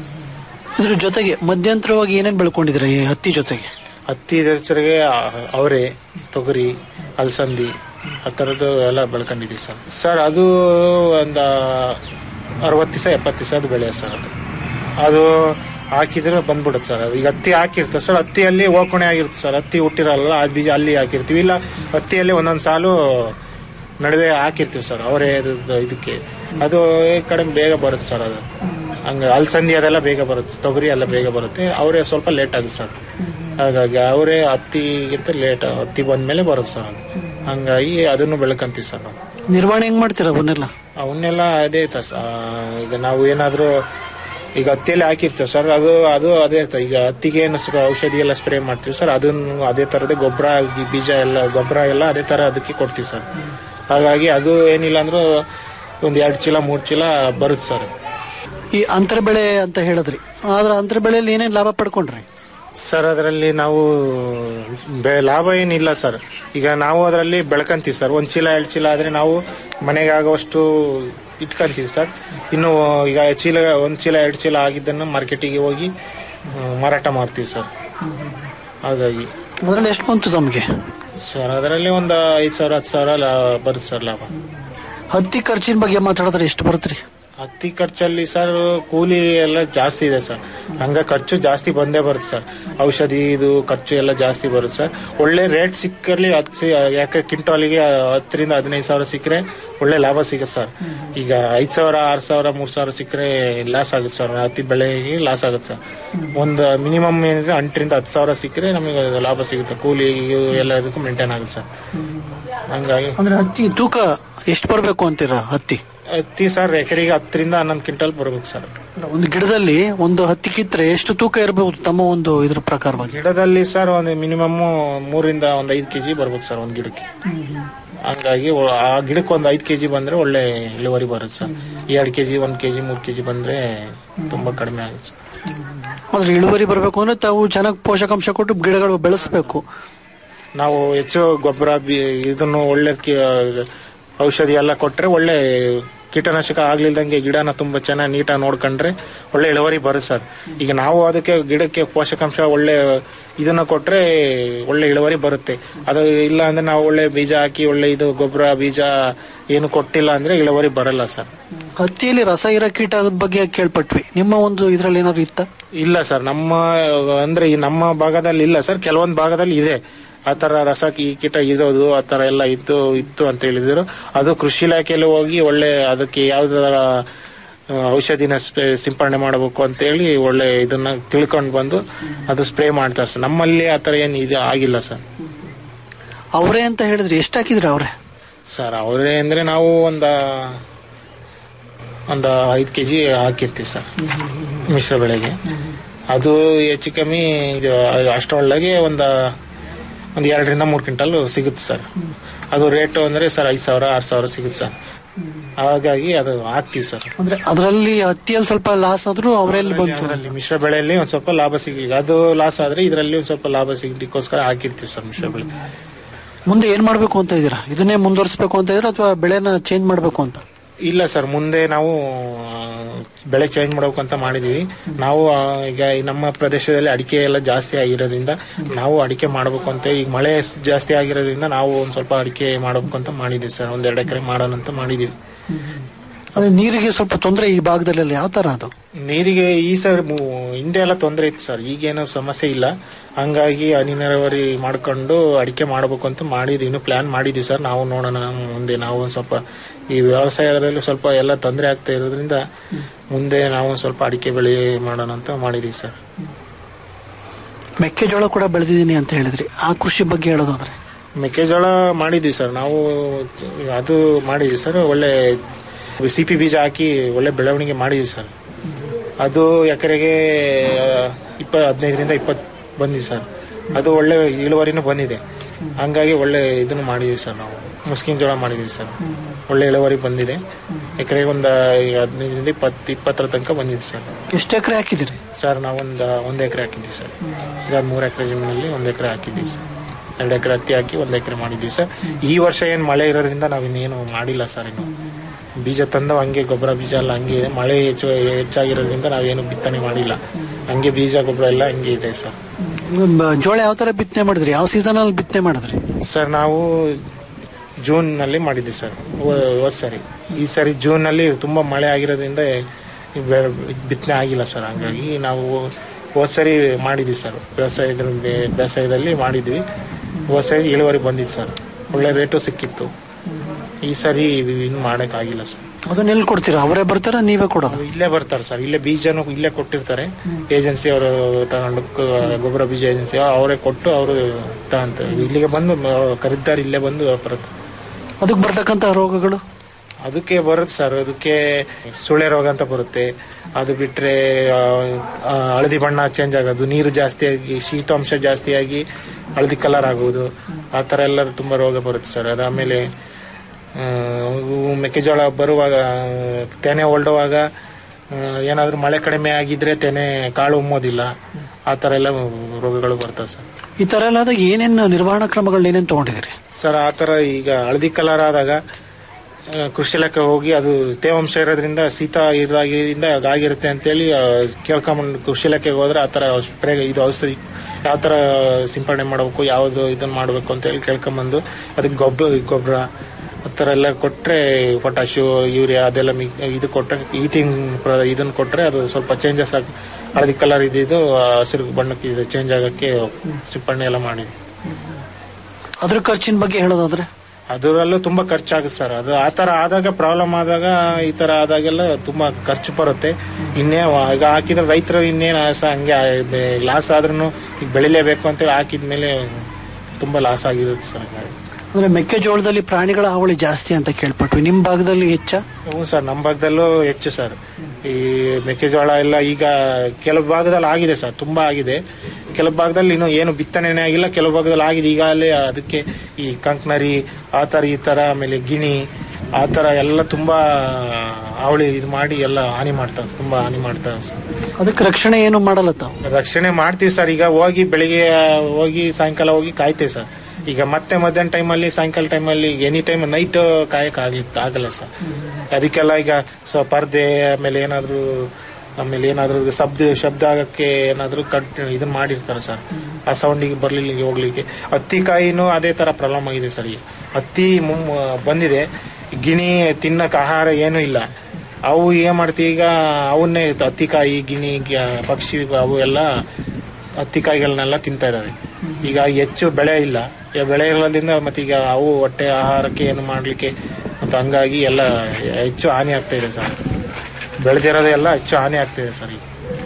ಇದ್ರ ಜೊತೆಗೆ ಮಧ್ಯಂತರವಾಗಿ ಏನೇನ್ ಬೆಳ್ಕೊಂಡಿದ್ದೀರಾ ಈ ಹತ್ತಿ ಜೊತೆಗೆ ಹತ್ತಿ ಜೊತೆಗೆ ಅವರೆ ತೊಗರಿ ಅಲಸಂದಿ ಆ ಥರದ್ದು ಎಲ್ಲ ಬೆಳ್ಕೊಂಡಿದೀವಿ ಸರ್ ಸರ್ ಅದು ಒಂದು ಅರವತ್ತು ದಿವಸ ಎಪ್ಪತ್ತು ದಿವಸ ಅದು ಬೆಳೆಯ ಸರ್ ಅದು ಅದು ಹಾಕಿದ್ರೆ ಬಂದ್ಬಿಡುತ್ತೆ ಸರ್ ಅದು ಈಗ ಹತ್ತಿ ಹಾಕಿರ್ತದೆ ಸರ್ ಹತ್ತಿಯಲ್ಲಿ ಓಕಣೆ ಆಗಿರುತ್ತೆ ಸರ್ ಹತ್ತಿ ಹುಟ್ಟಿರಲ್ಲ ಆ ಬೀಜ ಅಲ್ಲಿ ಹಾಕಿರ್ತೀವಿ ಇಲ್ಲ ಹತ್ತಿಯಲ್ಲಿ ಒಂದೊಂದು ಸಾಲು ನಡುವೆ ಹಾಕಿರ್ತೀವಿ ಸರ್ ಅವರೇ ಇದಕ್ಕೆ ಅದು ಈ ಕಡೆ ಬೇಗ ಬರುತ್ತೆ ಸರ್ ಅದು ಹಂಗೆ ಅಲಸಂದಿ ಅದೆಲ್ಲ ಬೇಗ ಬರುತ್ತೆ ತೊಗರಿ ಎಲ್ಲ ಬೇಗ ಬರುತ್ತೆ ಅವರೇ ಸ್ವಲ್ಪ ಲೇಟ್ ಆಗುತ್ತೆ ಸರ್ ಹಾಗಾಗಿ ಅವರೇ ಹತ್ತಿಗಿಂತ ಲೇಟ್ ಹತ್ತಿ ಬಂದ್ಮೇಲೆ ಬರುತ್ತೆ ಸರ್ ಅದು ಹಂಗಾಗಿ ಅದನ್ನು ಬೆಳ್ಕಂತೀವಿ ಸರ್ ನಾವು ನಿರ್ವಹಣೆ ಹೆಂಗ್ ಮಾಡ್ತೀರಾ ಅವನ್ನೆಲ್ಲ ಅವನ್ನೆಲ್ಲ ಅದೇ ತ ಸ- ಈಗ ನಾವು ಏನಾದ್ರೂ ಈಗ ಹತ್ತಿಯಲ್ಲಿ ಹಾಕಿರ್ತೇವೆ ಸರ್ ಅದು ಅದು ಅದೇ ತ ಈಗ ಹತ್ತಿಗೆ ಏನು ಸ್ವಲ್ಪ ಔಷಧಿ ಎಲ್ಲ ಸ್ಪ್ರೇ ಮಾಡ್ತೀವಿ ಸರ್ ಅದನ್ನು ಅದೇ ತರದೇ ಗೊಬ್ಬರ ಬೀಜ ಎಲ್ಲ ಗೊಬ್ಬರ ಎಲ್ಲ ಅದೇ ತರ ಅದಕ್ಕೆ ಕೊಡ್ತೀವಿ ಸರ್ ಹಾಗಾಗಿ ಅದು ಏನಿಲ್ಲ ಅಂದ್ರೂ ಒಂದ್ ಎರಡು ಚೀಲ ಮೂರು ಚೀಲ ಬರುತ್ತೆ ಸರ್ ಈ ಅಂತರ ಬೆಳೆ ಅಂತ ಹೇಳಿದ್ರಿ ಆದ್ರೆ ಅಂತರ ಬೆಳೆಯಲ್ಲಿ ಏನೇನ್ ಲಾಭ ಪಡ್ಕೊಂಡ್ರಿ ಸರ್ ಅದರಲ್ಲಿ ನಾವು ಬೆ- ಲಾಭ ಏನಿಲ್ಲ ಸರ್ ಈಗ ನಾವು ಅದರಲ್ಲಿ ಬೆಳ್ಕಂತೀವಿ ಸರ್ ಒಂದ್ ಚೀಲ ಎರಡು ಚೀಲ ಆದ್ರೆ ನಾವು ಮನೆಗೆ ಆಗುವಷ್ಟು ಇಟ್ಕೊಂತೀವಿ ಸರ್ ಇನ್ನು ಈಗ ಚೀಲ ಒಂದ್ ಚೀಲ ಎರಡು ಚೀಲ ಆಗಿದ್ದನ್ನು ಮಾರ್ಕೆಟಿಗೆ ಹೋಗಿ ಆ, ಮಾರಾಟ ಮಾಡ್ತೀವಿ ಸರ್ ಹಾಗಾಗಿ ಅದ್ರಲ್ಲಿ ಎಷ್ಟು ಬಂತು ತಮಗೆ ಸರ್ ಅದರಲ್ಲಿ ಒಂದು ಐದು ಸಾವಿರ ಹತ್ತು ಸಾವಿರ ಲಾ- ಬರುತ್ತೆ ಸರ್ ಲಾಭ ಹತ್ತಿ ಖರ್ಚಿನ ಬಗ್ಗೆ ಮಾತಾಡಿದ್ರೆ ಎಷ್ಟು ಬರುತ್ತ್ರಿ ಹತ್ತಿ ಖರ್ಚಲ್ಲಿ ಸರ್ ಕೂಲಿ ಎಲ್ಲ ಜಾಸ್ತಿ ಇದೆ ಸರ್ ಹಂಗ ಖರ್ಚು ಜಾಸ್ತಿ ಬಂದೇ ಬರುತ್ತೆ ಸರ್ ಔಷಧಿ ಇದು ಖರ್ಚು ಎಲ್ಲ ಜಾಸ್ತಿ ಬರುತ್ತೆ ಸರ್ ಒಳ್ಳೆ ರೇಟ್ ಸಿಕ್ಕಲ್ಲಿ ಹತ್ತು ಸಿ- ಯಾಕೆ ಕ್ವಿಂಟಾಲಿಗೆ ಹತ್ತರಿಂದ ಹದಿನೈದು ಸಾವಿರ ಸಿಕ್ಕರೆ ಒಳ್ಳೆ ಲಾಭ ಸಿಗುತ್ತೆ ಸರ್ ಈಗ ಐದು ಸಾವಿರ ಆರು ಸಾವಿರ ಮೂರು ಸಾವಿರ ಸಿಕ್ಕರೆ ಲಾಸ್ ಆಗುತ್ತೆ ಸರ್ ಹತ್ತಿ ಬೆಳೆಗೆ ಲಾಸ್ ಆಗುತ್ತೆ ಸರ್ ಒಂದು ಮಿನಿಮಮ್ ಏನಿದ್ರೆ ಎಂಟರಿಂದ ಹತ್ತು ಸಾವಿರ ಸಿಕ್ಕರೆ ನಮಗೆ ಲಾಭ ಸಿಗುತ್ತೆ ಕೂಲಿ ಎಲ್ಲದಕ್ಕೂ ಮೇಂಟೈನ್ ಆಗುತ್ತೆ ಸರ್ ಹಂಗಾಗಿ ಅಂದ್ರೆ ಹತ್ತಿ ತೂಕ ಎಷ್ಟು ಬರಬೇಕು ಅಂತೀರಾ ಹತ್ತಿ ಹತ್ತಿ ಸರ್ ಎಕರೆಗೆ ಹತ್ತರಿಂದ ಹನ್ನೊಂದು ಕ್ವಿಂಟಲ್ ಬರ್ಬೇಕು ಸರ್ ಒಂದು ಗಿಡದಲ್ಲಿ ಒಂದು ಹತ್ತಿ ಕಿತ್ರೆ ಎಷ್ಟು ತೂಕ ಇರಬಹುದು ತಮ್ಮ ಒಂದು ಇದ್ರ ಪ್ರಕಾರವಾಗಿ ಗಿಡದಲ್ಲಿ ಸರ್ ಒಂದು ಮಿನಿಮಮ್ ಮೂರಿಂದ ಒಂದು ಐದು ಕೆಜಿ ಬರ್ಬೇಕು ಸರ್ ಒಂದು ಗಿಡಕ್ಕೆ ಹಂಗಾಗಿ ಒ- ಆ ಗಿಡಕ್ಕೆ ಒಂದು ಐದು ಕೆಜಿ ಬಂದ್ರೆ ಒಳ್ಳೆ ಇಳುವರಿ ಬರುತ್ತೆ ಸರ್ ಎರಡು ಕೆಜಿ ಒಂದು ಕೆಜಿ ಮೂರು ಕೆಜಿ ಬಂದ್ರೆ ತುಂಬಾ ಕಡಿಮೆ ಆಗುತ್ತೆ ಸರ್. ಆದ್ರೆ ಇಳುವರಿ ಬರಬೇಕು ಅಂದ್ರೆ ತಾವು ಚೆನ್ನಾಗಿ ಪೋಷಕಾಂಶ ಕೊಟ್ಟು ಗಿಡಗಳು ಬೆಳೆಸಬೇಕು ನಾವು ಹೆಚ್ಚು ಗೊಬ್ಬರ ಇದನ್ನು ಒಳ್ಳೆ ಕಿ- ಔಷಧಿ ಎಲ್ಲ ಕೊಟ್ರೆ ಒಳ್ಳೆ ಕೀಟನಾಶಕ ಆಗ್ಲಿಲ್ದಂಗೆ ಗಿಡನ ತುಂಬಾ ಚೆನ್ನಾಗಿ ನೀಟಾಗಿ ನೋಡ್ಕೊಂಡ್ರೆ ಒಳ್ಳೆ ಇಳುವರಿ ಬರುತ್ತೆ ಸರ್ ಈಗ ನಾವು ಅದಕ್ಕೆ ಗಿಡಕ್ಕೆ ಪೋಷಕಾಂಶ ಒಳ್ಳೆ ಇದನ್ನ ಕೊಟ್ರೆ ಒಳ್ಳೆ ಇಳುವರಿ ಬರುತ್ತೆ ಅದು ಇಲ್ಲ ಅಂದ್ರೆ ನಾವು ಒಳ್ಳೆ ಬೀಜ ಹಾಕಿ ಒಳ್ಳೆ ಇದು ಗೊಬ್ಬರ ಬೀಜ ಏನು ಕೊಟ್ಟಿಲ್ಲ ಅಂದ್ರೆ ಇಳುವರಿ ಬರಲ್ಲ ಸರ್ ಹತ್ತಿಯಲ್ಲಿ ರಸ ಇರೋ ಕೀಟ ಆಗೋದ್ ಬಗ್ಗೆ ಕೇಳ್ಪಟ್ವಿ ನಿಮ್ಮ ಒಂದು ಇದ್ರಲ್ಲಿ ಏನಾದ್ರು ಇತ್ತ ಇಲ್ಲ ಸರ್ ನಮ್ಮ ಅಂದ್ರೆ ಈ ನಮ್ಮ ಭಾಗದಲ್ಲಿ ಇಲ್ಲ ಸರ್ ಕೆಲವೊಂದು ಭಾಗದಲ್ಲಿ ಇದೆ ಆ ತರ ರಸ ಈ ಕೀಟ ಇರೋದು ಆ ತರ ಎಲ್ಲ ಇತ್ತು ಇತ್ತು ಅಂತ ಹೇಳಿದ್ರು ಅದು ಕೃಷಿ ಇಲಾಖೆಯಲ್ಲಿ ಹೋಗಿ ಒಳ್ಳೆ ಅದಕ್ಕೆ ಯಾವ್ದಾರ ಆ, ಔಷಧಿನ ಸ್ಪ್ರೇ- ಸಿಂಪರಣೆ ಮಾಡಬೇಕು ಅಂತ ಹೇಳಿ ಒಳ್ಳೆ ಇದನ್ನ ತಿಳ್ಕೊಂಡು ಬಂದು ಅದು ಸ್ಪ್ರೇ ಮಾಡ್ತಾರೆ ಸರ್ ನಮ್ಮಲ್ಲಿ ಆ ತರ ಏನು ಇದು ಆಗಿಲ್ಲ ಸರ್ ಅವರೇ ಅಂತ ಹೇಳಿದ್ರಿ ಎಷ್ಟು ಹಾಕಿದ್ರಿ ಅವ್ರೆ ಸರ್ ಅವರೇ ಅಂದ್ರೆ ನಾವು ಒಂದ ಒಂದ ಐದು ಕೆಜಿ ಹಾಕಿರ್ತೀವಿ ಸರ್ ಮಿಶ್ರ ಬೆಳೆಗೆ ಅದು ಹೆಚ್ಚು ಕಮ್ಮಿ ಇದು ಅಷ್ಟರೊಳಗೆ ಒಂದ ಒಂದು ಎರಡರಿಂದ ಮೂರು ಕ್ವಿಂಟಲ್ ಸಿಗುತ್ತೆ ಸರ್ ಅದು ರೇಟು ಅಂದ್ರೆ ಸರ್ ಐದು ಸಾವಿರ ಆರು ಸಾವಿರ ಸಿಗುತ್ತೆ ಸರ್ ಹಾಗಾಗಿ ಅದು ಹಾಕ್ತಿವಿ ಸರ್ ಅಂದ್ರೆ ಅದರಲ್ಲಿ ಹತ್ತಿಯಲ್ಲಿ ಸ್ವಲ್ಪ ಲಾಸ್ ಆದ್ರೂ ಅವರಲ್ಲಿ ಬಂತು ಅದರಲ್ಲಿ ಮಿಶ್ರ ಬೆಳೆಯಲ್ಲಿ ಒಂದ್ ಸ್ವಲ್ಪ ಲಾಭ ಸಿಗಿ ಅದು ಲಾಸ್ ಆದ್ರೆ ಇದರಲ್ಲಿ ಒಂದ್ ಸ್ವಲ್ಪ ಲಾಭ ಸಿಗ್ಲಿಕ್ಕೋಸ್ಕರ ಹಾಕಿರ್ತೀವಿ ಸರ್ ಮಿಶ್ರ ಬೆಳೆ ಮುಂದೆ ಏನ್ ಮಾಡ್ಬೇಕು ಅಂತ ಇದೀರಾ ಇದನ್ನೇ ಮುಂದುವರಿಸಬೇಕು ಅಂತ ಇದ್ದೀರಾ ಅಥವಾ ಬೆಳೆನ ಚೇಂಜ್ ಮಾಡ್ಬೇಕು ಅಂತ ಇಲ್ಲ ಸರ್ ಮುಂದೆ ನಾವು ಆ, ಬೆಳೆ ಚೇಂಜ್ ಮಾಡ್ಬೇಕು ಅಂತ ಮಾಡಿದೀವಿ ನಾವು ಆ, ಈಗ ಈ ನಮ್ಮ ಪ್ರದೇಶದಲ್ಲಿ ಅಡಿಕೆ ಎಲ್ಲ ಜಾಸ್ತಿ ಆಗಿರೋದ್ರಿಂದ ನಾವು ಅಡಿಕೆ ಮಾಡಬೇಕು ಅಂತ ಈಗ ಮಳೆ ಜಾಸ್ತಿ ಆಗಿರೋದ್ರಿಂದ ನಾವು ಒಂದ್ ಸ್ವಲ್ಪ ಅಡಿಕೆ ಮಾಡಬೇಕು ಅಂತ ಮಾಡಿದೀವಿ ಸರ್ ಒಂದ್ ಎರಡು ಎಕರೆ ಮಾಡೋಣ ಅಂತ ಮಾಡಿದೀವಿ ಅದೇ ನೀರಿಗೆ ಸ್ವಲ್ಪ ತೊಂದರೆ ಈ ಭಾಗದಲ್ಲಿ ಯಾವ ತರ ಅದು ನೀರಿಗೆ ಈ ಸರ್ ಮು- ಹಿಂದೆ ಎಲ್ಲ ತೊಂದರೆ ಇತ್ತು ಸರ್ ಈಗೇನು ಸಮಸ್ಯೆ ಇಲ್ಲ ಹಂಗಾಗಿ ಹನಿ ನೀರಾವರಿ ಮಾಡ್ಕೊಂಡು ಅಡಿಕೆ ಮಾಡಬೇಕು ಅಂತ ಮಾಡಿದ್ವಿ ಇನ್ನು ಪ್ಲಾನ್ ಮಾಡಿದ್ವಿ ಸರ್ ನಾವು ನೋಡೋಣ ಮುಂದೆ ನಾವು ಒಂದ್ ಸ್ವಲ್ಪ ಈ ವ್ಯವಸಾಯದಲ್ಲಿ ಸ್ವಲ್ಪ ಎಲ್ಲ ತೊಂದರೆ ಆಗ್ತಾ ಇರೋದ್ರಿಂದ ಮುಂದೆ ನಾವು ಒಂದ್ ಸ್ವಲ್ಪ ಅಡಿಕೆ ಬೆಳೆ ಮಾಡೋಣ ಅಂತ ಮಾಡಿದೀವಿ ಸರ್ ಮೆಕ್ಕೆಜೋಳ ಕೂಡ ಬೆಳೆದಿದ್ದೀನಿ ಅಂತ ಹೇಳಿದ್ರಿ ಆ ಕೃಷಿ ಬಗ್ಗೆ ಹೇಳೋದಾದ್ರೆ ಮೆಕ್ಕೆಜೋಳ ಮಾಡಿದ್ವಿ ಸರ್ ನಾವು ಅದು ಮಾಡಿದ್ವಿ ಸರ್ ಒಳ್ಳೆ ಸಿ ಪಿ ಬೀಜ ಹಾಕಿ ಒಳ್ಳೆ ಬೆಳವಣಿಗೆ ಮಾಡಿದ್ವಿ ಸರ್ ಅದು ಎಕರೆಗೆ ಇಪ್ಪ ಹದಿನೈದರಿಂದ ಇಪ್ಪತ್ತು ಬಂದಿದೆ ಸರ್ ಅದು ಒಳ್ಳೆ ಇಳುವರಿನೂ ಬಂದಿದೆ ಹಂಗಾಗಿ ಒಳ್ಳೆ ಇದನ್ನು ಮಾಡಿದ್ವಿ ಸರ್ ನಾವು ಮುಸ್ಕಿನ ಜೋಳ ಮಾಡಿದ್ವಿ ಸರ್ ಒಳ್ಳೆ ಇಳುವರಿ ಬಂದಿದೆ ಎಕರೆಗೆ ಒಂದು ಹದಿನೈದರಿಂದ ಇಪ್ಪತ್ತು ಇಪ್ಪತ್ತರ ತನಕ ಬಂದಿದೆ ಸರ್ ಎಷ್ಟು ಎಕರೆ ಹಾಕಿದಿರಿ ಸರ್ ನಾವೊಂದು ಒಂದು ಎಕರೆ ಹಾಕಿದ್ವಿ ಸರ್ ಇದಾದ ಮೂರು ಎಕರೆ ಜಮೀನಲ್ಲಿ ಒಂದು ಎಕರೆ ಹಾಕಿದ್ವಿ ಸರ್ ಎರಡು ಎಕರೆ ಹತ್ತಿ ಹಾಕಿ ಒಂದು ಎಕರೆ ಮಾಡಿದ್ವಿ ಸರ್ ಈ ವರ್ಷ ಏನು ಮಳೆ ಇರೋದ್ರಿಂದ ನಾವು ಇನ್ನೇನು ಮಾಡಿಲ್ಲ ಸರ್ ಇನ್ನು ಬೀಜ ತಂದ ಹಂಗೆ ಗೊಬ್ಬರ ಬೀಜ ಎಲ್ಲ ಹಂಗೆ ಇದೆ ಮಳೆ ಹೆಚ್ಚು ಹೆಚ್ಚಾಗಿರೋದ್ರಿಂದ ನಾವೇನು ಬಿತ್ತನೆ ಮಾಡಿಲ್ಲ ಹಂಗೆ ಬೀಜ ಗೊಬ್ಬರ ಎಲ್ಲ ಹಂಗೆ ಇದೆ ಸರ್ ಬ- ಜೋಳ ಯಾವ ತರ ಬಿತ್ತನೆ ಮಾಡಿದ್ರಿ ಯಾವ ಸೀಸನ್ ಅಲ್ಲಿ ಬಿತ್ತನೆ ಮಾಡಿದ್ರಿ ಸರ್ ನಾವು ಜೂನ್ ನಲ್ಲಿ ಮಾಡಿದ್ವಿ ಸರ್ ಹೋದ್ ಸರಿ ಈ ಸರಿ ಜೂನ್ ನಲ್ಲಿ ತುಂಬಾ ಮಳೆ ಆಗಿರೋದ್ರಿಂದ ಈ ಬೆ- ಬಿತ್ತನೆ ಆಗಿಲ್ಲ ಸರ್ ಹಂಗಾಗಿ ನಾವು ಹೋದ್ ಸರಿ ಮಾಡಿದ್ವಿ ಸರ್ ವ್ಯವಸಾಯದ ಬೇಸಾಯದಲ್ಲಿ ಮಾಡಿದ್ವಿ ಹೋದ್ ಸರಿ ಇಳುವರಿ ಬಂದಿತ್ತು ಸರ್ ಒಳ್ಳೆ ರೇಟು ಸಿಕ್ಕಿತ್ತು ಈ ಸರಿ ಇನ್ನು ಮಾಡೋಕ್ಕಾಗಿಲ್ಲ ಸರ್ ಅದನ್ನ ಎಲ್ಲಿ ಕೊಡ್ತೀರಾ ಅವರೇ ಬರ್ತಾರ ನೀವೇ ಕೊಡೋದು ಇಲ್ಲೇ ಬರ್ತಾರೆ ಸರ್ ಇಲ್ಲೇ ಬೀಜನು ಇಲ್ಲೇ ಕೊಟ್ಟಿರ್ತಾರೆ ಏಜೆನ್ಸಿ ಅವರು ತಗೊಂಡು ಕ- ಗೊಬ್ಬರ ಬೀಜ ಏಜೆನ್ಸಿ ಅವರೇ ಕೊಟ್ಟು ಅವರು ತಗೊಂತ ಇಲ್ಲಿಗೆ ಬಂದು ಮ- ಖರೀದಿದಾರ ಇಲ್ಲೇ ಬಂದು ವ್ಯಾಪಾರ ಅದಕ್ಕೆ ಬರ್ತಕ್ಕಂತ ರೋಗಗಳು ಅದಕ್ಕೆ ಬರುತ್ತೆ ಸರ್ ಅದಕ್ಕೆ ಸುಳೆ ರೋಗ ಅಂತ ಬರುತ್ತೆ ಅದು ಬಿಟ್ರೆ ಆ, ಆ, ಹಳದಿ ಬಣ್ಣ ಚೇಂಜ್ ಆಗೋದು ನೀರು ಜಾಸ್ತಿ ಆಗಿ ಶೀತಾಂಶ ಜಾಸ್ತಿ ಆಗಿ ಹಳದಿ ಕಲರ್ ಆಗೋದು ಆ ಥರ ಎಲ್ಲ ತುಂಬಾ ರೋಗ ಬರುತ್ತೆ ಸರ್ ಅದಾದ್ಮೇಲೆ ಆ, ಇವು ಮೆಕ್ಕೆಜೋಳ ಬರುವಾಗ ತೆನೆ ಹೊಲ್ಡುವಾಗ ಏನಾದರೂ ಮಳೆ ಕಡಿಮೆ ಆಗಿದ್ರೆ ತೆನೆ ಕಾಳು ಉಮ್ಮೋದಿಲ್ಲ ಆ ಥರ ಎಲ್ಲ ರೋಗಗಳು ಬರ್ತವೆ ಸರ್ ಈ ತರ ಎಲ್ಲ ಆದಾಗ ಏನೇನು ನಿರ್ವಹಣಾ ಕ್ರಮಗಳನ್ನ ಏನೇನು ತಗೊಂಡಿದ್ದೀರಿ ಸರ್ ಆ ಥರ ಈಗ ಹಳದಿ ಕಲರ್ ಆದಾಗ ಆ, ಕೃಷಿ ಇಲಾಖೆ ಹೋಗಿ ಅದು ತೇವಾಂಶ ಇರೋದ್ರಿಂದ ಶೀತ ಇರೋದ್ರಿಂದ ಆಗಿರುತ್ತೆ ಅಂತೇಳಿ ಆ, ಕೇಳ್ಕೊಂಬಂದು ಕೃಷಿ ಇಲಾಖೆಗೆ ಹೋದ್ರೆ ಆ ಥರ ಸ್ಪ್ರೇ ಇದು ಔಷಧಿ ಯಾವ ಥರ ಸಿಂಪಡಣೆ ಮಾಡಬೇಕು ಯಾವುದು ಇದನ್ನ ಮಾಡಬೇಕು ಅಂತೇಳಿ ಕೇಳ್ಕೊಂಬಂದು ಅದಕ್ಕೆ ಗೊಬ್ಬರ ಗೊಬ್ಬರ ಆ ಥರ ಎಲ್ಲ ಕೊಟ್ಟರೆ ಪೊಟ್ಯಾಶು ಯೂರಿಯಾ ಅದೆಲ್ಲ ಮಿಕ್ ಇದು ಕೊಟ್ಟರೆ ಈಟಿಂಗ್ ಇದನ್ನು ಕೊಟ್ಟರೆ ಅದು ಸ್ವಲ್ಪ ಚೇಂಜಸ್ ಆಗಿ ಹಳದಿ ಕಲರ್ ಇದ್ದಿದ್ದು ಆ, ಹಸಿರು ಬಣ್ಣಕ್ಕೆ ಇದು ಚೇಂಜ್ ಆಗೋಕ್ಕೆ ಸಿಂಪಡಣೆ ಎಲ್ಲ ಮಾಡಿದ್ವಿ ಅದ್ರ ಖರ್ಚಿನ ಬಗ್ಗೆ ಹೇಳೋದಾದ್ರೆ ಅದರಲ್ಲೂ ತುಂಬಾ ಖರ್ಚಾಗುತ್ತೆ ಸರ್ ಅದು ಆ ತರ ಆದಾಗ ಪ್ರಾಬ್ಲಮ್ ಆದಾಗ ಈ ತರ ಆದಾಗೆಲ್ಲ ತುಂಬಾ ಖರ್ಚು ಬರುತ್ತೆ ಇನ್ನೇ ಈಗ ಹಾಕಿದ್ರೆ ರೈತರು ಇನ್ನೇನು ಆಸ ಹಂಗೆ ಲಾಸ್ ಆದ್ರೂ ಈಗ ಬೆಳಿಲೇಬೇಕು ಅಂತೇಳಿ ಹಾಕಿದ್ಮೇಲೆ ತುಂಬಾ ಲಾಸ್ ಆಗಿರುತ್ತೆ ಸರ್ ಹಾಗಾಗಿ. ಅಂದ್ರೆ ಮೆಕ್ಕೆಜೋಳದಲ್ಲಿ ಪ್ರಾಣಿಗಳ ಹಾವಳಿ ಜಾಸ್ತಿ ಅಂತ ಕೇಳ್ಪಟ್ವಿ ನಿಮ್ ಭಾಗದಲ್ಲಿ ಹೆಚ್ಚ ಹ್ಞೂ ಸರ್ ನಮ್ಮ ಭಾಗದಲ್ಲೂ ಹೆಚ್ಚು ಸರ್ ಈ ಮೆಕ್ಕೆಜೋಳ ಎಲ್ಲ ಈಗ ಕೆಲವು ಭಾಗದಲ್ಲಿ ಆಗಿದೆ ಸರ್ ತುಂಬಾ ಆಗಿದೆ ಕೆಲವು ಭಾಗದಲ್ಲಿ ಇನ್ನೂ ಏನು ಬಿತ್ತನೆನೇ ಆಗಿಲ್ಲ ಕೆಲವು ಭಾಗದಲ್ಲಿ ಆಗಿದೆ ಈಗಾಗಲೇ ಅದಕ್ಕೆ ಈ ಕಂಕ್ನರಿ ಆ ಥರ ಈ ಥರ ಆಮೇಲೆ ಗಿಣಿ ಆ ಥರ ಎಲ್ಲ ತುಂಬಾ ಅವಳಿ ಇದು ಮಾಡಿ ಎಲ್ಲ ಹಾನಿ ಮಾಡ್ತಾವೆ ತುಂಬಾ ಹಾನಿ ಮಾಡ್ತಾವೆ ಸರ್ ಅದಕ್ಕೆ ರಕ್ಷಣೆ ಏನು ಮಾಡಲ್ಲ ತಾವು ರಕ್ಷಣೆ ಮಾಡ್ತೀವಿ ಸರ್ ಈಗ ಹೋಗಿ ಬೆಳಿಗ್ಗೆ ಹೋಗಿ ಸಾಯಂಕಾಲ ಹೋಗಿ ಕಾಯ್ತೇವೆ ಸರ್ ಈಗ ಮತ್ತೆ ಮಧ್ಯಾಹ್ನ ಟೈಮಲ್ಲಿ ಸಾಯಂಕಾಲ ಟೈಮಲ್ಲಿ ಎನಿ ಟೈಮ್ ನೈಟ್ ಕಾಯಕ್ ಆಗ್ಲಿಕ್ಕೆ ಆಗಲ್ಲ ಸರ್ ಅದಕ್ಕೆಲ್ಲ ಈಗ ಸೊ ಪರ್ದೆ ಆಮೇಲೆ ಏನಾದ್ರು ಆಮೇಲೆ ಏನಾದ್ರು ಶಬ್ದ ಶಬ್ದ ಆಗಕ್ಕೆ ಏನಾದ್ರು ಕಟ್ ಇದನ್ನ ಮಾಡಿರ್ತಾರೆ ಸರ್ ಆ ಸೌಂಡಿಗೆ ಬರ್ಲಿಕ್ಕೆ ಹೋಗ್ಲಿಕ್ಕೆ ಹತ್ತಿಕಾಯಿನೂ ಅದೇ ತರ ಪ್ರಾಬ್ಲಮ್ ಆಗಿದೆ ಸರ್ ಈಗ ಹತ್ತಿ ಮುಮ್ ಬಂದಿದೆ ಗಿಣಿ ತಿನ್ನಕ್ ಆಹಾರ ಏನೂ ಇಲ್ಲ ಅವು ಏನ್ ಮಾಡ್ತೀವಿ ಈಗ ಅವನ್ನೇ ಹತ್ತಿಕಾಯಿ ಗಿಣಿ ಗ- ಪಕ್ಷಿ ಅವು ಎಲ್ಲ ಹತ್ತಿಕಾಯಿಗಳನ್ನೆಲ್ಲ ತಿಂತಾ ಇದಾವೆ ಈಗ ಹೆಚ್ಚು ಬೆಳೆ ಇಲ್ಲ ಈಗ ಬೆಳೆ ಇರೋದ್ರಿಂದ ಮತ್ತೆ ಈಗ ಅವು ಹೊಟ್ಟೆ ಆಹಾರಕ್ಕೆ ಏನು ಮಾಡ್ಲಿಕ್ಕೆ ಮತ್ತು ಹಂಗಾಗಿ ಎಲ್ಲ ಹೆಚ್ಚು ಹಾನಿ ಆಗ್ತಾ ಇದೆ ಸರ್ ಬೆಳೆದಿರೋದೆಲ್ಲ ಹೆಚ್ಚು ಹಾನಿ ಆಗ್ತಾ ಇದೆ ಸರ್ ಈಗ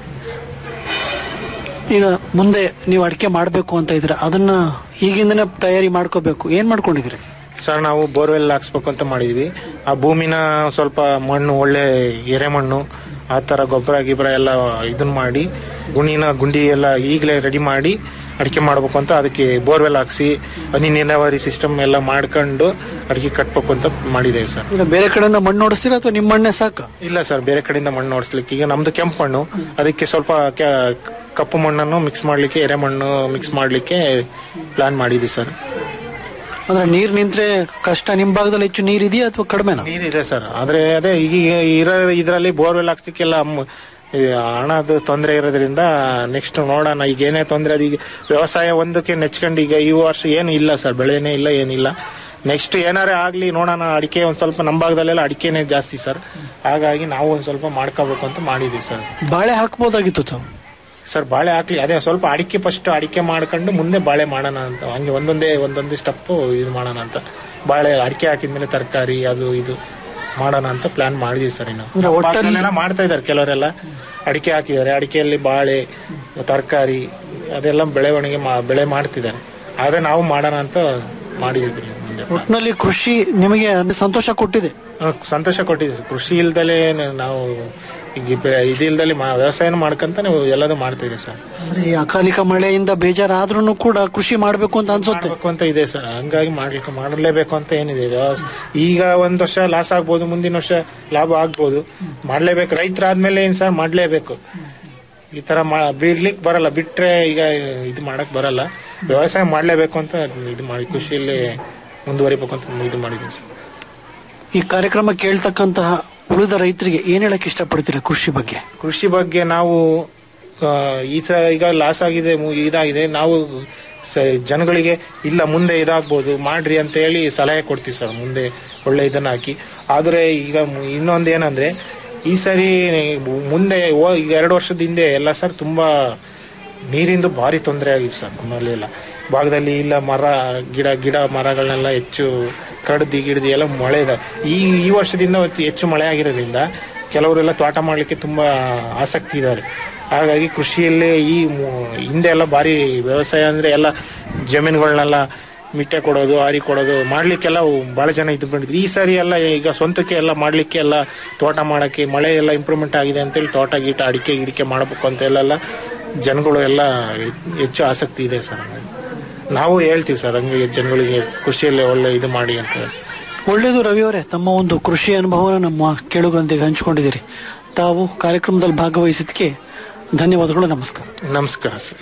ಈಗ ಮುಂದೆ ನೀವು ಅಡಿಕೆ ಮಾಡಬೇಕು ಅಂತ ಇದ್ರೆ ಅದನ್ನ ಈಗಿಂದನೇ ತಯಾರಿ ಮಾಡ್ಕೋಬೇಕು ಏನ್ ಮಾಡ್ಕೊಂಡಿದ್ದೀರಿ ಸರ್ ನಾವು ಬೋರ್ವೆಲ್ ಹಾಕ್ಸ್ಬೇಕು ಅಂತ ಮಾಡಿದ್ವಿ ಆ ಭೂಮಿನ ಸ್ವಲ್ಪ ಮಣ್ಣು ಒಳ್ಳೆ ಎರೆಮಣ್ಣು ಆ ಥರ ಗೊಬ್ಬರ ಗಿಬ್ಬರ ಎಲ್ಲ ಇದನ್ನ ಮಾಡಿ ಗುಣಿನ ಗುಂಡಿ ಎಲ್ಲ ಈಗಲೇ ರೆಡಿ ಮಾಡಿ ಅಡಿಕೆ ಮಾಡ್ಬೇಕು ಅಂತ ಅದಕ್ಕೆ ಬೋರ್ವೆಲ್ ಹಾಕ್ಸಿ ಹನಿ ನೀರಾವರಿ ಸಿಸ್ಟಮ್ ಎಲ್ಲ ಮಾಡ್ಕೊಂಡು ಅಡಿಕೆ ಕಟ್ಬೇಕು ಅಂತ ಮಾಡಿದ್ದೇವೆ ಸರ್ ಈಗ ಬೇರೆ ಕಡೆಯಿಂದ ಮಣ್ಣು ನೋಡಿಸ್ತೀರಾ ಅಥವಾ ನಿಮ್ಮ ಮಣ್ಣೆ ಸಾಕ ಇಲ್ಲ ಸರ್ ಬೇರೆ ಕಡೆಯಿಂದ ಮಣ್ಣು ಓಡಿಸ್ಲಿಕ್ಕೆ ಈಗ ನಮ್ದು ಕೆಂಪು ಮಣ್ಣು ಅದಕ್ಕೆ ಸ್ವಲ್ಪ ಕೆ- ಕಪ್ಪು ಮಣ್ಣನ್ನು ಮಿಕ್ಸ್ ಮಾಡ್ಲಿಕ್ಕೆ ಎರೆಮಣ್ಣು ಮಿಕ್ಸ್ ಮಾಡ್ಲಿಕ್ಕೆ ಪ್ಲಾನ್ ಮಾಡಿದ್ವಿ ಸರ್ ಅಂದ್ರೆ ನೀರ್ ನಿಂತ್ರೆ ಕಷ್ಟ ನಿಮ್ ಭಾಗದಲ್ಲಿ ಹೆಚ್ಚು ನೀರ್ ಇದೆಯಾ ಅಥವಾ ಕಡಿಮೆನಾ ನೀರಿದೆ ಸರ್ ಆದ್ರೆ ಅದೇ ಈಗ ಇರೋ ಇದರಲ್ಲಿ ಬೋರ್ವೆಲ್ ಹಾಕ್ಸಕ್ಕೆಲ್ಲ ಮ್- ಈ ಹಣದ ತೊಂದರೆ ಇರೋದ್ರಿಂದ ನೆಕ್ಸ್ಟ್ ನೋಡೋಣ ಈಗ ಏನೇ ತೊಂದರೆ ಅದು ಈಗ ವ್ಯವಸಾಯ ಒಂದಕ್ಕೆ ನೆಚ್ಕೊಂಡು ಈಗ ಈ ವರ್ಷ ಏನು ಇಲ್ಲ ಸರ್ ಬೆಳೆನೇ ಇಲ್ಲ ಏನಿಲ್ಲ ನೆಕ್ಸ್ಟ್ ಏನಾರೇ ಆಗ್ಲಿ ನೋಡೋಣ ಅಡಿಕೆ ಒಂದ್ ಸ್ವಲ್ಪ ನಮ್ಮ ಭಾಗದಲ್ಲೆಲ್ಲ ಅಡಿಕೆನೇ ಜಾಸ್ತಿ ಸರ್ ಹಾಗಾಗಿ ನಾವು ಒಂದ್ ಸ್ವಲ್ಪ ಮಾಡ್ಕೋಬೇಕು ಅಂತ ಮಾಡಿದ್ವಿ ಸರ್ ಬಾಳೆ ಹಾಕ್ಬೋದಾಗಿತ್ತು ತಾವು ಸರ್ ಬಾಳೆ ಹಾಕ್ಲಿ ಅದೇ ಸ್ವಲ್ಪ ಅಡಿಕೆ ಫಸ್ಟ್ ಅಡಿಕೆ ಮಾಡ್ಕೊಂಡು ಮುಂದೆ ಬಾಳೆ ಮಾಡೋಣ ಅಂತ ಹಂಗೆ ಒಂದೊಂದೇ ಒಂದೊಂದೇ ಸ್ಟೆಪ್ ಇದು ಮಾಡೋಣ ಅಂತ ಬಾಳೆ ಅಡಿಕೆ ಹಾಕಿದ್ಮೇಲೆ ತರಕಾರಿ ಅದು ಇದು ಮಾಡೋಣ ಅಂತ ಪ್ಲಾನ್ ಮಾಡಿದೀವಿ ಸರ್ ಇನ್ನು ಅಂದ್ರೆ ಒಟ್ಟಲ್ಲಿ- ಭಾಗದಲ್ಲೆಲ್ಲ ಮಾಡ್ತಾ ಇದಾರೆ ಕೆಲವರೆಲ್ಲ ಅಡಿಕೆ ಹಾಕಿದ್ದಾರೆ ಅಡಿಕೆಯಲ್ಲಿ ಬಾಳೆ ತರಕಾರಿ ಅದೆಲ್ಲ ಬೆಳವಣಿಗೆ ಮಾ- ಬೆಳೆ ಮಾಡ್ತಿದ್ದಾರೆ ಆದ್ರೆ ನಾವು ಮಾಡೋಣ ಅಂತ ಮಾಡಿದ್ವಿ ಮುಂದೆ ಒಟ್ಟಿನಲ್ಲಿ ಕೃಷಿ ನಿಮಗೆ ಅಂದ್ರೆ ಸಂತೋಷ ಕೊಟ್ಟಿದೆ ಆ, ಸಂತೋಷ ಕೊಟ್ಟಿದೆ ಕೃಷಿ ಇಲ್ದಲೆ ನಾವು ಈಗ ಬೆ- ಇದಿಲ್ದಲೆ ಮಾ- ವ್ಯವಸಾಯನ ಮಾಡ್ಕೊಂತ ನಾವು ಎಲ್ಲದೂ ಮಾಡ್ತಾ ಇದೀವಿ ಸರ್ ಅಂದ್ರೆ ಈ ಅಕಾಲಿಕ ಮಳೆಯಿಂದ ಬೇಜಾರಾದ್ರೂ ಕೂಡ ಕೃಷಿ ಮಾಡ್ಬೇಕು ಅಂತ ಅನ್ಸುತ್ತೆ ಮಾಡ್ಬೇಕು ಅಂತ ಇದೆ ಸರ್ ಹಂಗಾಗಿ ಮಾಡ್ಲಿಕ್ಕೆ ಮಾಡಲೇಬೇಕು ಅಂತ ಏನಿದೆ ವ್ಯವಸ್- ಈಗ ಒಂದ್ ವರ್ಷ ಲಾಸ್ ಆಗ್ಬೋದು ಮುಂದಿನ ವರ್ಷ ಲಾಭ ಆಗ್ಬೋದು ಮಾಡ್ಲೇಬೇಕು ರೈತರಾದ್ಮೇಲೆ ಏನ್ ಸರ್ ಮಾಡ್ಲೇಬೇಕು ಈ ತರ ಮಾ- ಬಿಡ್ಲಿಕ್ಕೆ ಬರಲ್ಲ ಬಿಟ್ರೆ ಈಗ ಇದು ಮಾಡಕ್ ಬರಲ್ಲ ವ್ಯವಸಾಯ ಮಾಡ್ಲೇಬೇಕು ಅಂತ ಇದು ಮಾಡಿ ಖುಷಿಯಲ್ಲಿ ಮುಂದುವರಿಬೇಕು ಅಂತ ಇದು ಮಾಡಿದೀವಿ ಸರ್ ಈ ಕಾರ್ಯಕ್ರಮ ಕೇಳ್ತಕ್ಕಂತಹ ಉಳಿದ ರೈತರಿಗೆ ಏನ್ ಹೇಳಕ್ ಇಷ್ಟಪಡ್ತೀರಾ ಕೃಷಿ ಬಗ್ಗೆ ಕೃಷಿ ಬಗ್ಗೆ ನಾವು ಆ, ಈ ಸ ಈಗ ಲಾಸ್ ಆಗಿದೆ ಮು- ಇದಾಗಿದೆ ನಾವು ಸ- ಜನಗಳಿಗೆ ಇಲ್ಲ ಮುಂದೆ ಇದಾಗ್ಬೋದು ಮಾಡ್ರಿ ಅಂತ ಹೇಳಿ ಸಲಹೆ ಕೊಡ್ತೀವಿ ಸರ್ ಮುಂದೆ ಒಳ್ಳೆ ಇದನ್ನ ಹಾಕಿ ಆದರೆ ಈಗ ಮು- ಇನ್ನೊಂದು ಏನಂದ್ರೆ ಈ ಸರಿ ಮುಂದೆ ಓ- ಈಗ ಎರಡು ವರ್ಷದ ಹಿಂದೆ ಎಲ್ಲ ಸರ್ ತುಂಬಾ ನೀರಿಂದು ಭಾರಿ ತೊಂದರೆ ಆಗಿದೆ ಸರ್ ನಮ್ಮಲ್ಲಿ ಎಲ್ಲ ಭಾಗದಲ್ಲಿ ಇಲ್ಲ ಮರ ಗಿಡ ಗಿಡ ಮರಗಳನ್ನೆಲ್ಲ ಹೆಚ್ಚು ಕಡ್ದಿ ಗಿಡ್ದಿ ಎಲ್ಲ ಮಳೆ ಇದೆ ಈ ಈ ವರ್ಷದಿಂದ ಹೆಚ್ಚು ಮಳೆ ಆಗಿರೋದ್ರಿಂದ ಕೆಲವರೆಲ್ಲ ತೋಟ ಮಾಡಲಿಕ್ಕೆ ತುಂಬಾ ಆಸಕ್ತಿ ಇದ್ದಾರೆ ಹಾಗಾಗಿ ಕೃಷಿಯಲ್ಲೇ ಈ ಮು- ಹಿಂದೆ ಎಲ್ಲ ಭಾರಿ ವ್ಯವಸಾಯ ಅಂದ್ರೆ ಎಲ್ಲ ಜಮೀನುಗಳನ್ನೆಲ್ಲ ಮಿಟ್ಟೆ ಕೊಡೋದು ಆರಿ ಕೊಡೋದು ಮಾಡ್ಲಿಕ್ಕೆಲ್ಲ ಬಹಳ ಜನ ಇದು ಬಂದಿದ್ರು ಈ ಸಾರಿ ಎಲ್ಲ ಈಗ ಸ್ವಂತಕ್ಕೆ ಎಲ್ಲ ಮಾಡ್ಲಿಕ್ಕೆ ಎಲ್ಲ ತೋಟ ಮಾಡಕ್ಕೆ ಮಳೆ ಎಲ್ಲ ಇಂಪ್ರೂವ್ಮೆಂಟ್ ಆಗಿದೆ ಅಂತೇಳಿ ತೋಟ ಗೀಟ ಅಡಿಕೆ ಗಿಡಿಕೆ ಮಾಡಬೇಕು ಅಂತ ಎಲ್ಲ ಜನಗಳು ಎಲ್ಲ ಹೆಚ್ಚು ಆಸಕ್ತಿ ಇದೆ ಸರ್ ನಾವು ಹೇಳ್ತೀವಿ ಸರ್ ಹಂಗೆ ಜನಗಳಿಗೆ ಕೃಷಿಯಲ್ಲಿ ಒಳ್ಳೆ ಇದು ಮಾಡಿ ಅಂತ ಒಳ್ಳೆಯದು ರವಿ ಅವರೇ ತಮ್ಮ ಒಂದು ಕೃಷಿ ಅನುಭವನ ನಮ್ಮ ಕೇಳುಗರೊಂದಿಗೆ ಹಂಚಿಕೊಂಡಿದ್ದೀರಿ ತಾವು ಕಾರ್ಯಕ್ರಮದಲ್ಲಿ ಭಾಗವಹಿಸಿದ್ದಕ್ಕೆ ಧನ್ಯವಾದಗಳು ನಮಸ್ಕಾರ ನಮಸ್ಕಾರ ಸರ್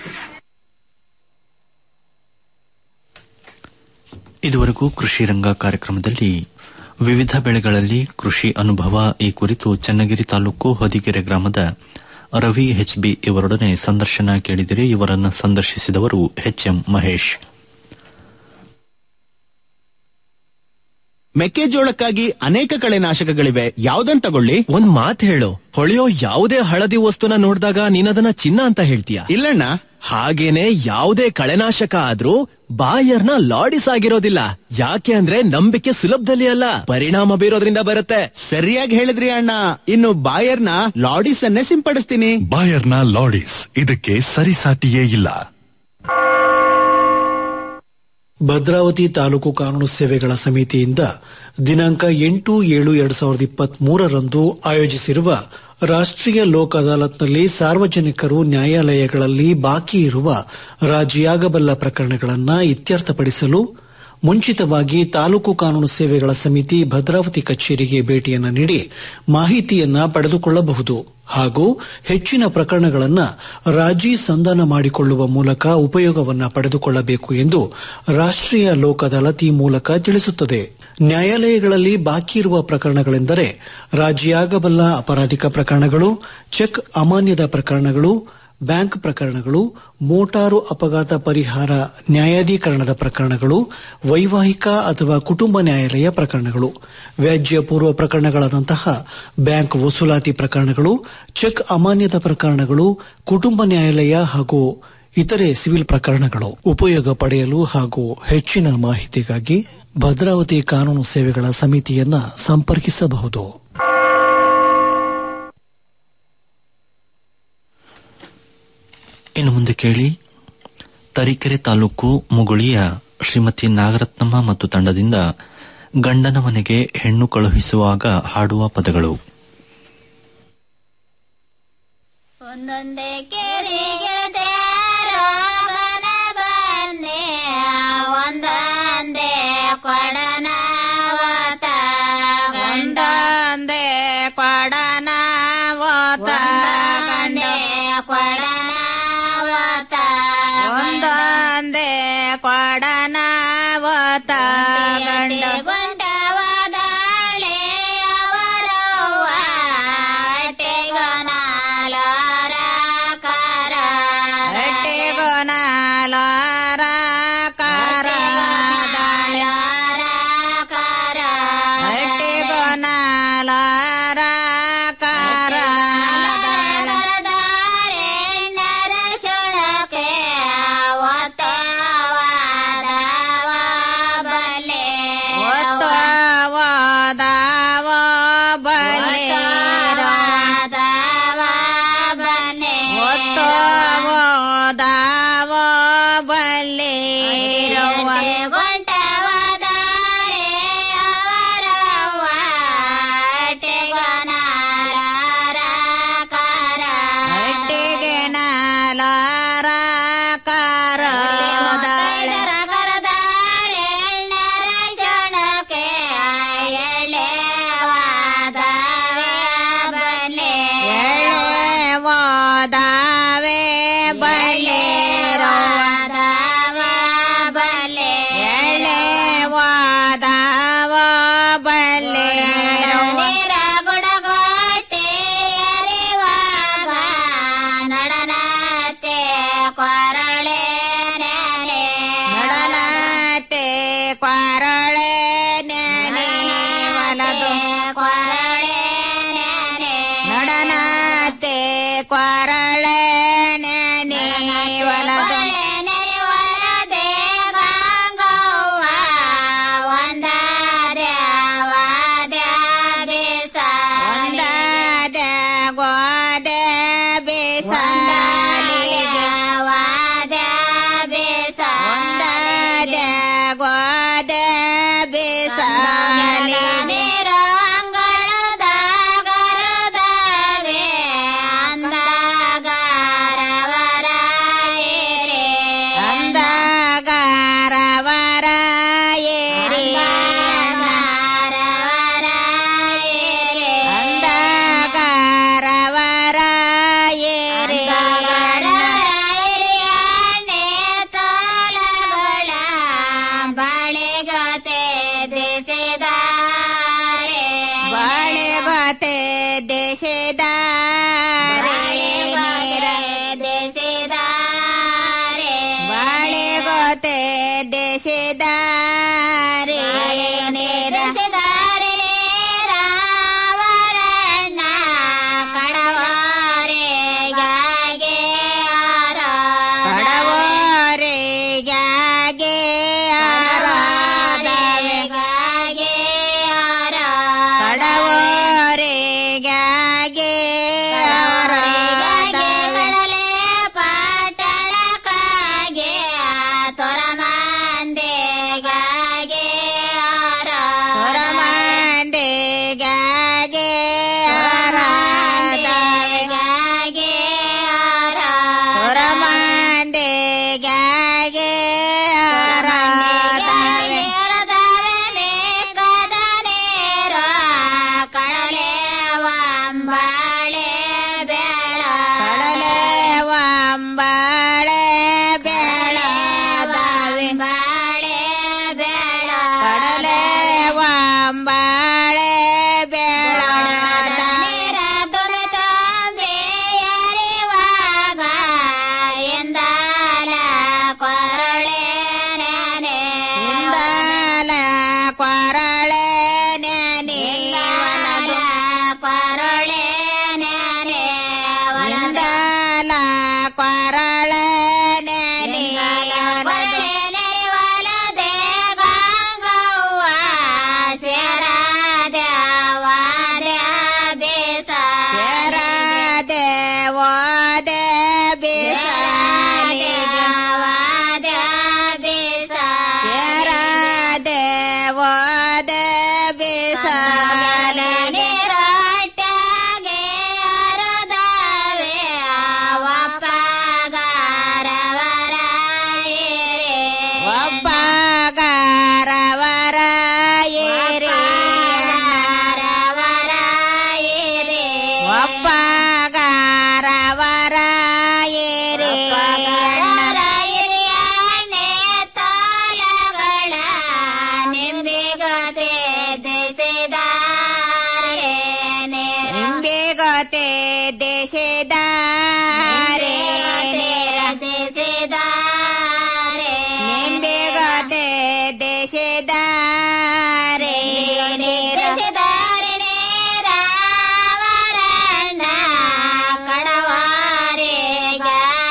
ಇದುವರೆಗೂ ಕೃಷಿ ರಂಗ ಕಾರ್ಯಕ್ರಮದಲ್ಲಿ ವಿವಿಧ ಬೆಳೆಗಳಲ್ಲಿ ಕೃಷಿ ಅನುಭವ ಈ ಕುರಿತು ಚನ್ನಗಿರಿ ತಾಲೂಕು ಹೊದಿಗೆರೆ ಗ್ರಾಮದ ರವಿ ಎಚ್ಬಿ ಇವರೊಡನೆ ಸಂದರ್ಶನ ಕೇಳಿದಿರಿ ಇವರನ್ನು ಸಂದರ್ಶಿಸಿದವರು ಎಚ್ಎಂ ಮಹೇಶ್ ಮೆಕ್ಕೆಜೋಳಕ್ಕಾಗಿ ಅನೇಕ ಕಳೆನಾಶಕಗಳಿವೆ ಯಾವ್ದನ್ ತಗೊಳ್ಳಿ ಒಂದ್ ಮಾತ್ ಹೇಳು ಹೊಳೆಯೋ ಯಾವುದೇ ಹಳದಿ ವಸ್ತುನ ನೋಡಿದಾಗ ನೀನದನ್ನ ಚಿನ್ನ ಅಂತ ಹೇಳ್ತೀಯ ಇಲ್ಲಣ್ಣ ಹಾಗೇನೆ ಯಾವುದೇ ಕಳೆನಾಶಕ ಆದ್ರೂ ಬಾಯರ್ನ ಲಾಡಿಸ್ ಆಗಿರೋದಿಲ್ಲ ಯಾಕೆ ಅಂದ್ರೆ ನಂಬಿಕೆ ಸುಲಭದಲ್ಲಿ ಅಲ್ಲ ಪರಿಣಾಮ ಬೀರೋದ್ರಿಂದ ಬರುತ್ತೆ ಸರಿಯಾಗಿ ಹೇಳಿದ್ರಿ ಅಣ್ಣ ಇನ್ನು ಬಾಯರ್ನ ಲಾಡಿಸ್ ಅನ್ನೇ ಸಿಂಪಡಿಸ್ತೀನಿ ಬಾಯರ್ನ ಲಾಡಿಸ್ ಇದಕ್ಕೆ ಸರಿಸಾಟಿಯೇ ಇಲ್ಲ ಭದ್ರಾವತಿ ತಾಲೂಕು ಕಾನೂನು ಸೇವೆಗಳ ಸಮಿತಿಯಿಂದ ದಿನಾಂಕ ಎಂಟು ಏಳು ಎರಡ್ ಸಾವಿರದ ಇಪ್ಪತ್ತ್ ಮೂರರಂದು ಆಯೋಜಿಸಿರುವ ರಾಷ್ಟ್ರೀಯ ಲೋಕ್ ಅದಾಲತ್ನಲ್ಲಿ ಸಾರ್ವಜನಿಕರು ನ್ಯಾಯಾಲಯಗಳಲ್ಲಿ ಬಾಕಿ ಇರುವ ರಾಜಿಯಾಗಬಲ್ಲ ಪ್ರಕರಣಗಳನ್ನು ಇತ್ಯರ್ಥಪಡಿಸಲು ಮುಂಚಿತವಾಗಿ ತಾಲೂಕು ಕಾನೂನು ಸೇವೆಗಳ ಸಮಿತಿ ಭದ್ರಾವತಿ ಕಚೇರಿಗೆ ಭೇಟಿಯನ್ನ ನೀಡಿ ಮಾಹಿತಿಯನ್ನ ಪಡೆದುಕೊಳ್ಳಬಹುದು ಹಾಗೂ ಹೆಚ್ಚಿನ ಪ್ರಕರಣಗಳನ್ನು ರಾಜಿ ಸಂಧಾನ ಮಾಡಿಕೊಳ್ಳುವ ಮೂಲಕ ಉಪಯೋಗವನ್ನ ಪಡೆದುಕೊಳ್ಳಬೇಕು ಎಂದು ರಾಷ್ಟ್ರೀಯ ಲೋಕ್ ಅದಾಲತ್ ಈ ಮೂಲಕ ತಿಳಿಸುತ್ತದೆ ನ್ಯಾಯಾಲಯಗಳಲ್ಲಿ ಬಾಕಿ ಇರುವ ಪ್ರಕರಣಗಳೆಂದರೆ ರಾಜಿಯಾಗಬಲ್ಲ ಅಪರಾಧಿಕ ಪ್ರಕರಣಗಳು ಚೆಕ್ ಅಮಾನ್ಯದ ಪ್ರಕರಣಗಳು ಬ್ಯಾಂಕ್ ಪ್ರಕರಣಗಳು ಮೋಟಾರು ಅಪಘಾತ ಪರಿಹಾರ ನ್ಯಾಯಾಧೀಕರಣದ ಪ್ರಕರಣಗಳು ವೈವಾಹಿಕ ಅಥವಾ ಕುಟುಂಬ ನ್ಯಾಯಾಲಯ ಪ್ರಕರಣಗಳು ವ್ಯಾಜ್ಯ ಪೂರ್ವ ಪ್ರಕರಣಗಳಾದಂತಹ ಬ್ಯಾಂಕ್ ವಸೂಲಾತಿ ಪ್ರಕರಣಗಳು ಚೆಕ್ ಅಮಾನ್ಯದ ಪ್ರಕರಣಗಳು ಕುಟುಂಬ ನ್ಯಾಯಾಲಯ ಹಾಗೂ ಇತರೆ ಸಿವಿಲ್ ಪ್ರಕರಣಗಳು ಉಪಯೋಗ ಪಡೆಯಲು ಹಾಗೂ ಹೆಚ್ಚಿನ ಮಾಹಿತಿಗಾಗಿ ಭದ್ರಾವತಿ ಕಾನೂನು ಸೇವೆಗಳ ಸಮಿತಿಯನ್ನ ಸಂಪರ್ಕಿಸಬಹುದು ಇನ್ನು ಮುಂದೆ ಕೇಳಿ ತರೀಕೆರೆ ತಾಲೂಕು ಮುಗುಳಿಯ ಶ್ರೀಮತಿ ನಾಗರತ್ನಮ್ಮ ಮತ್ತು ತಂಡದಿಂದ ಗಂಡನ ಮನೆಗೆ ಹೆಣ್ಣು ಕಳುಹಿಸುವಾಗ ಹಾಡುವ ಪದಗಳು ಒಂದೊಂದೇ ಕೆರೆಗೆಳದ್ಯಾರೋಗನ ಬಂದೆ ಒಂದೊಂದೇ ಕೊಡನಾವತ ಗಂಡಂದೇ ಕೊಡನಾವತ ಗಂಡೇ ಕೊಡನಾವತ ಒಂದೊಂದೇ ಕೊಡನಾವತ ಗಂಡ ಗುಂಟವಾದಾಳೆ ಅವರವ್ವ ಅಟ್ಟೆಗೊನಾಲರ ಕಾರ ಅಟ್ಟೆಗೊನಾಲರ ಕಾರ ಕಾರ ಅಟ್ಟೆಗೊನಾಲರ ಕಾರ ದಾರೆಣ್ಣರ ಶುಳಕೆ ಒತ್ತವಾದವ ಬಲೆ ಒತ್ತವಾದವ ಬಲೆ ರಾದವ ಬಲೆ ಒತ್ತವಾದವ ಬಲೆ ಗುಂಟವಾದಾಳೆ ಅವರವ್ವ ಅಟ್ಟೆಗೊನಾಲರ ಕಾರ ಅಟ್ಟೆಗೆನಾಲರ ಕಾರ ಕರದಾಳೆ ಎಣ್ಣರ ಶೊಣಕೆ ಎಳೆವಾದವೆ ಬಲೆ ಎಳೆವಾದವೆ ಬಲೆ ರಾದವ ಬಲೆ ಎಳೆವಾದವ ಬಲೆ ನೀರ ಗುಡಗೋಟೆ ಅರಿವಾಗ ನಡನತೆ ಕೊರಳೆ ನೆನೆ ನಡನತೆ ಕೊರಳೆ ನೆನೆ ಒಲದು ಕೊರಳೆ ನೆನೆ ನಡನತೆ ಕೊರಳೆ ನೆನೆ ಒಲದು ನೆನೆ ಒಲದೆ ಗಂಗವ್ವ ಒಂದ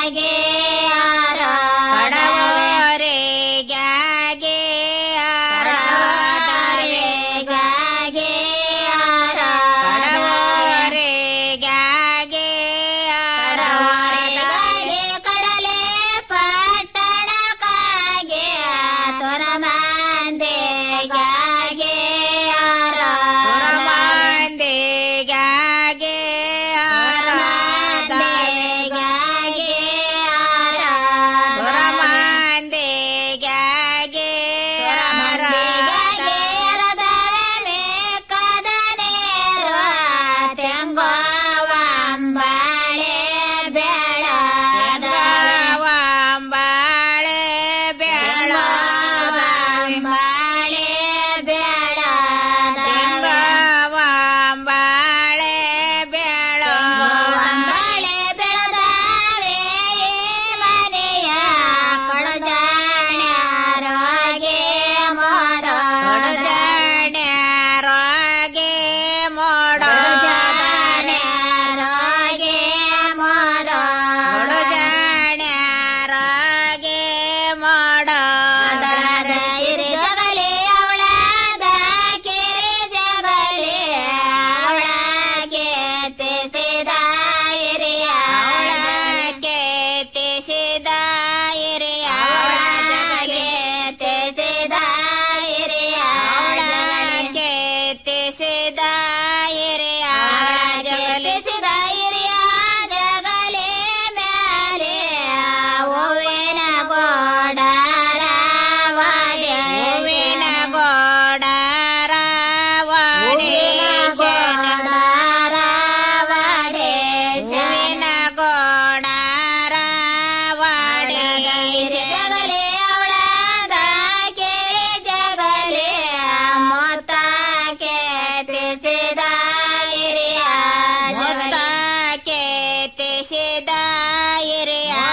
ಆಗಿ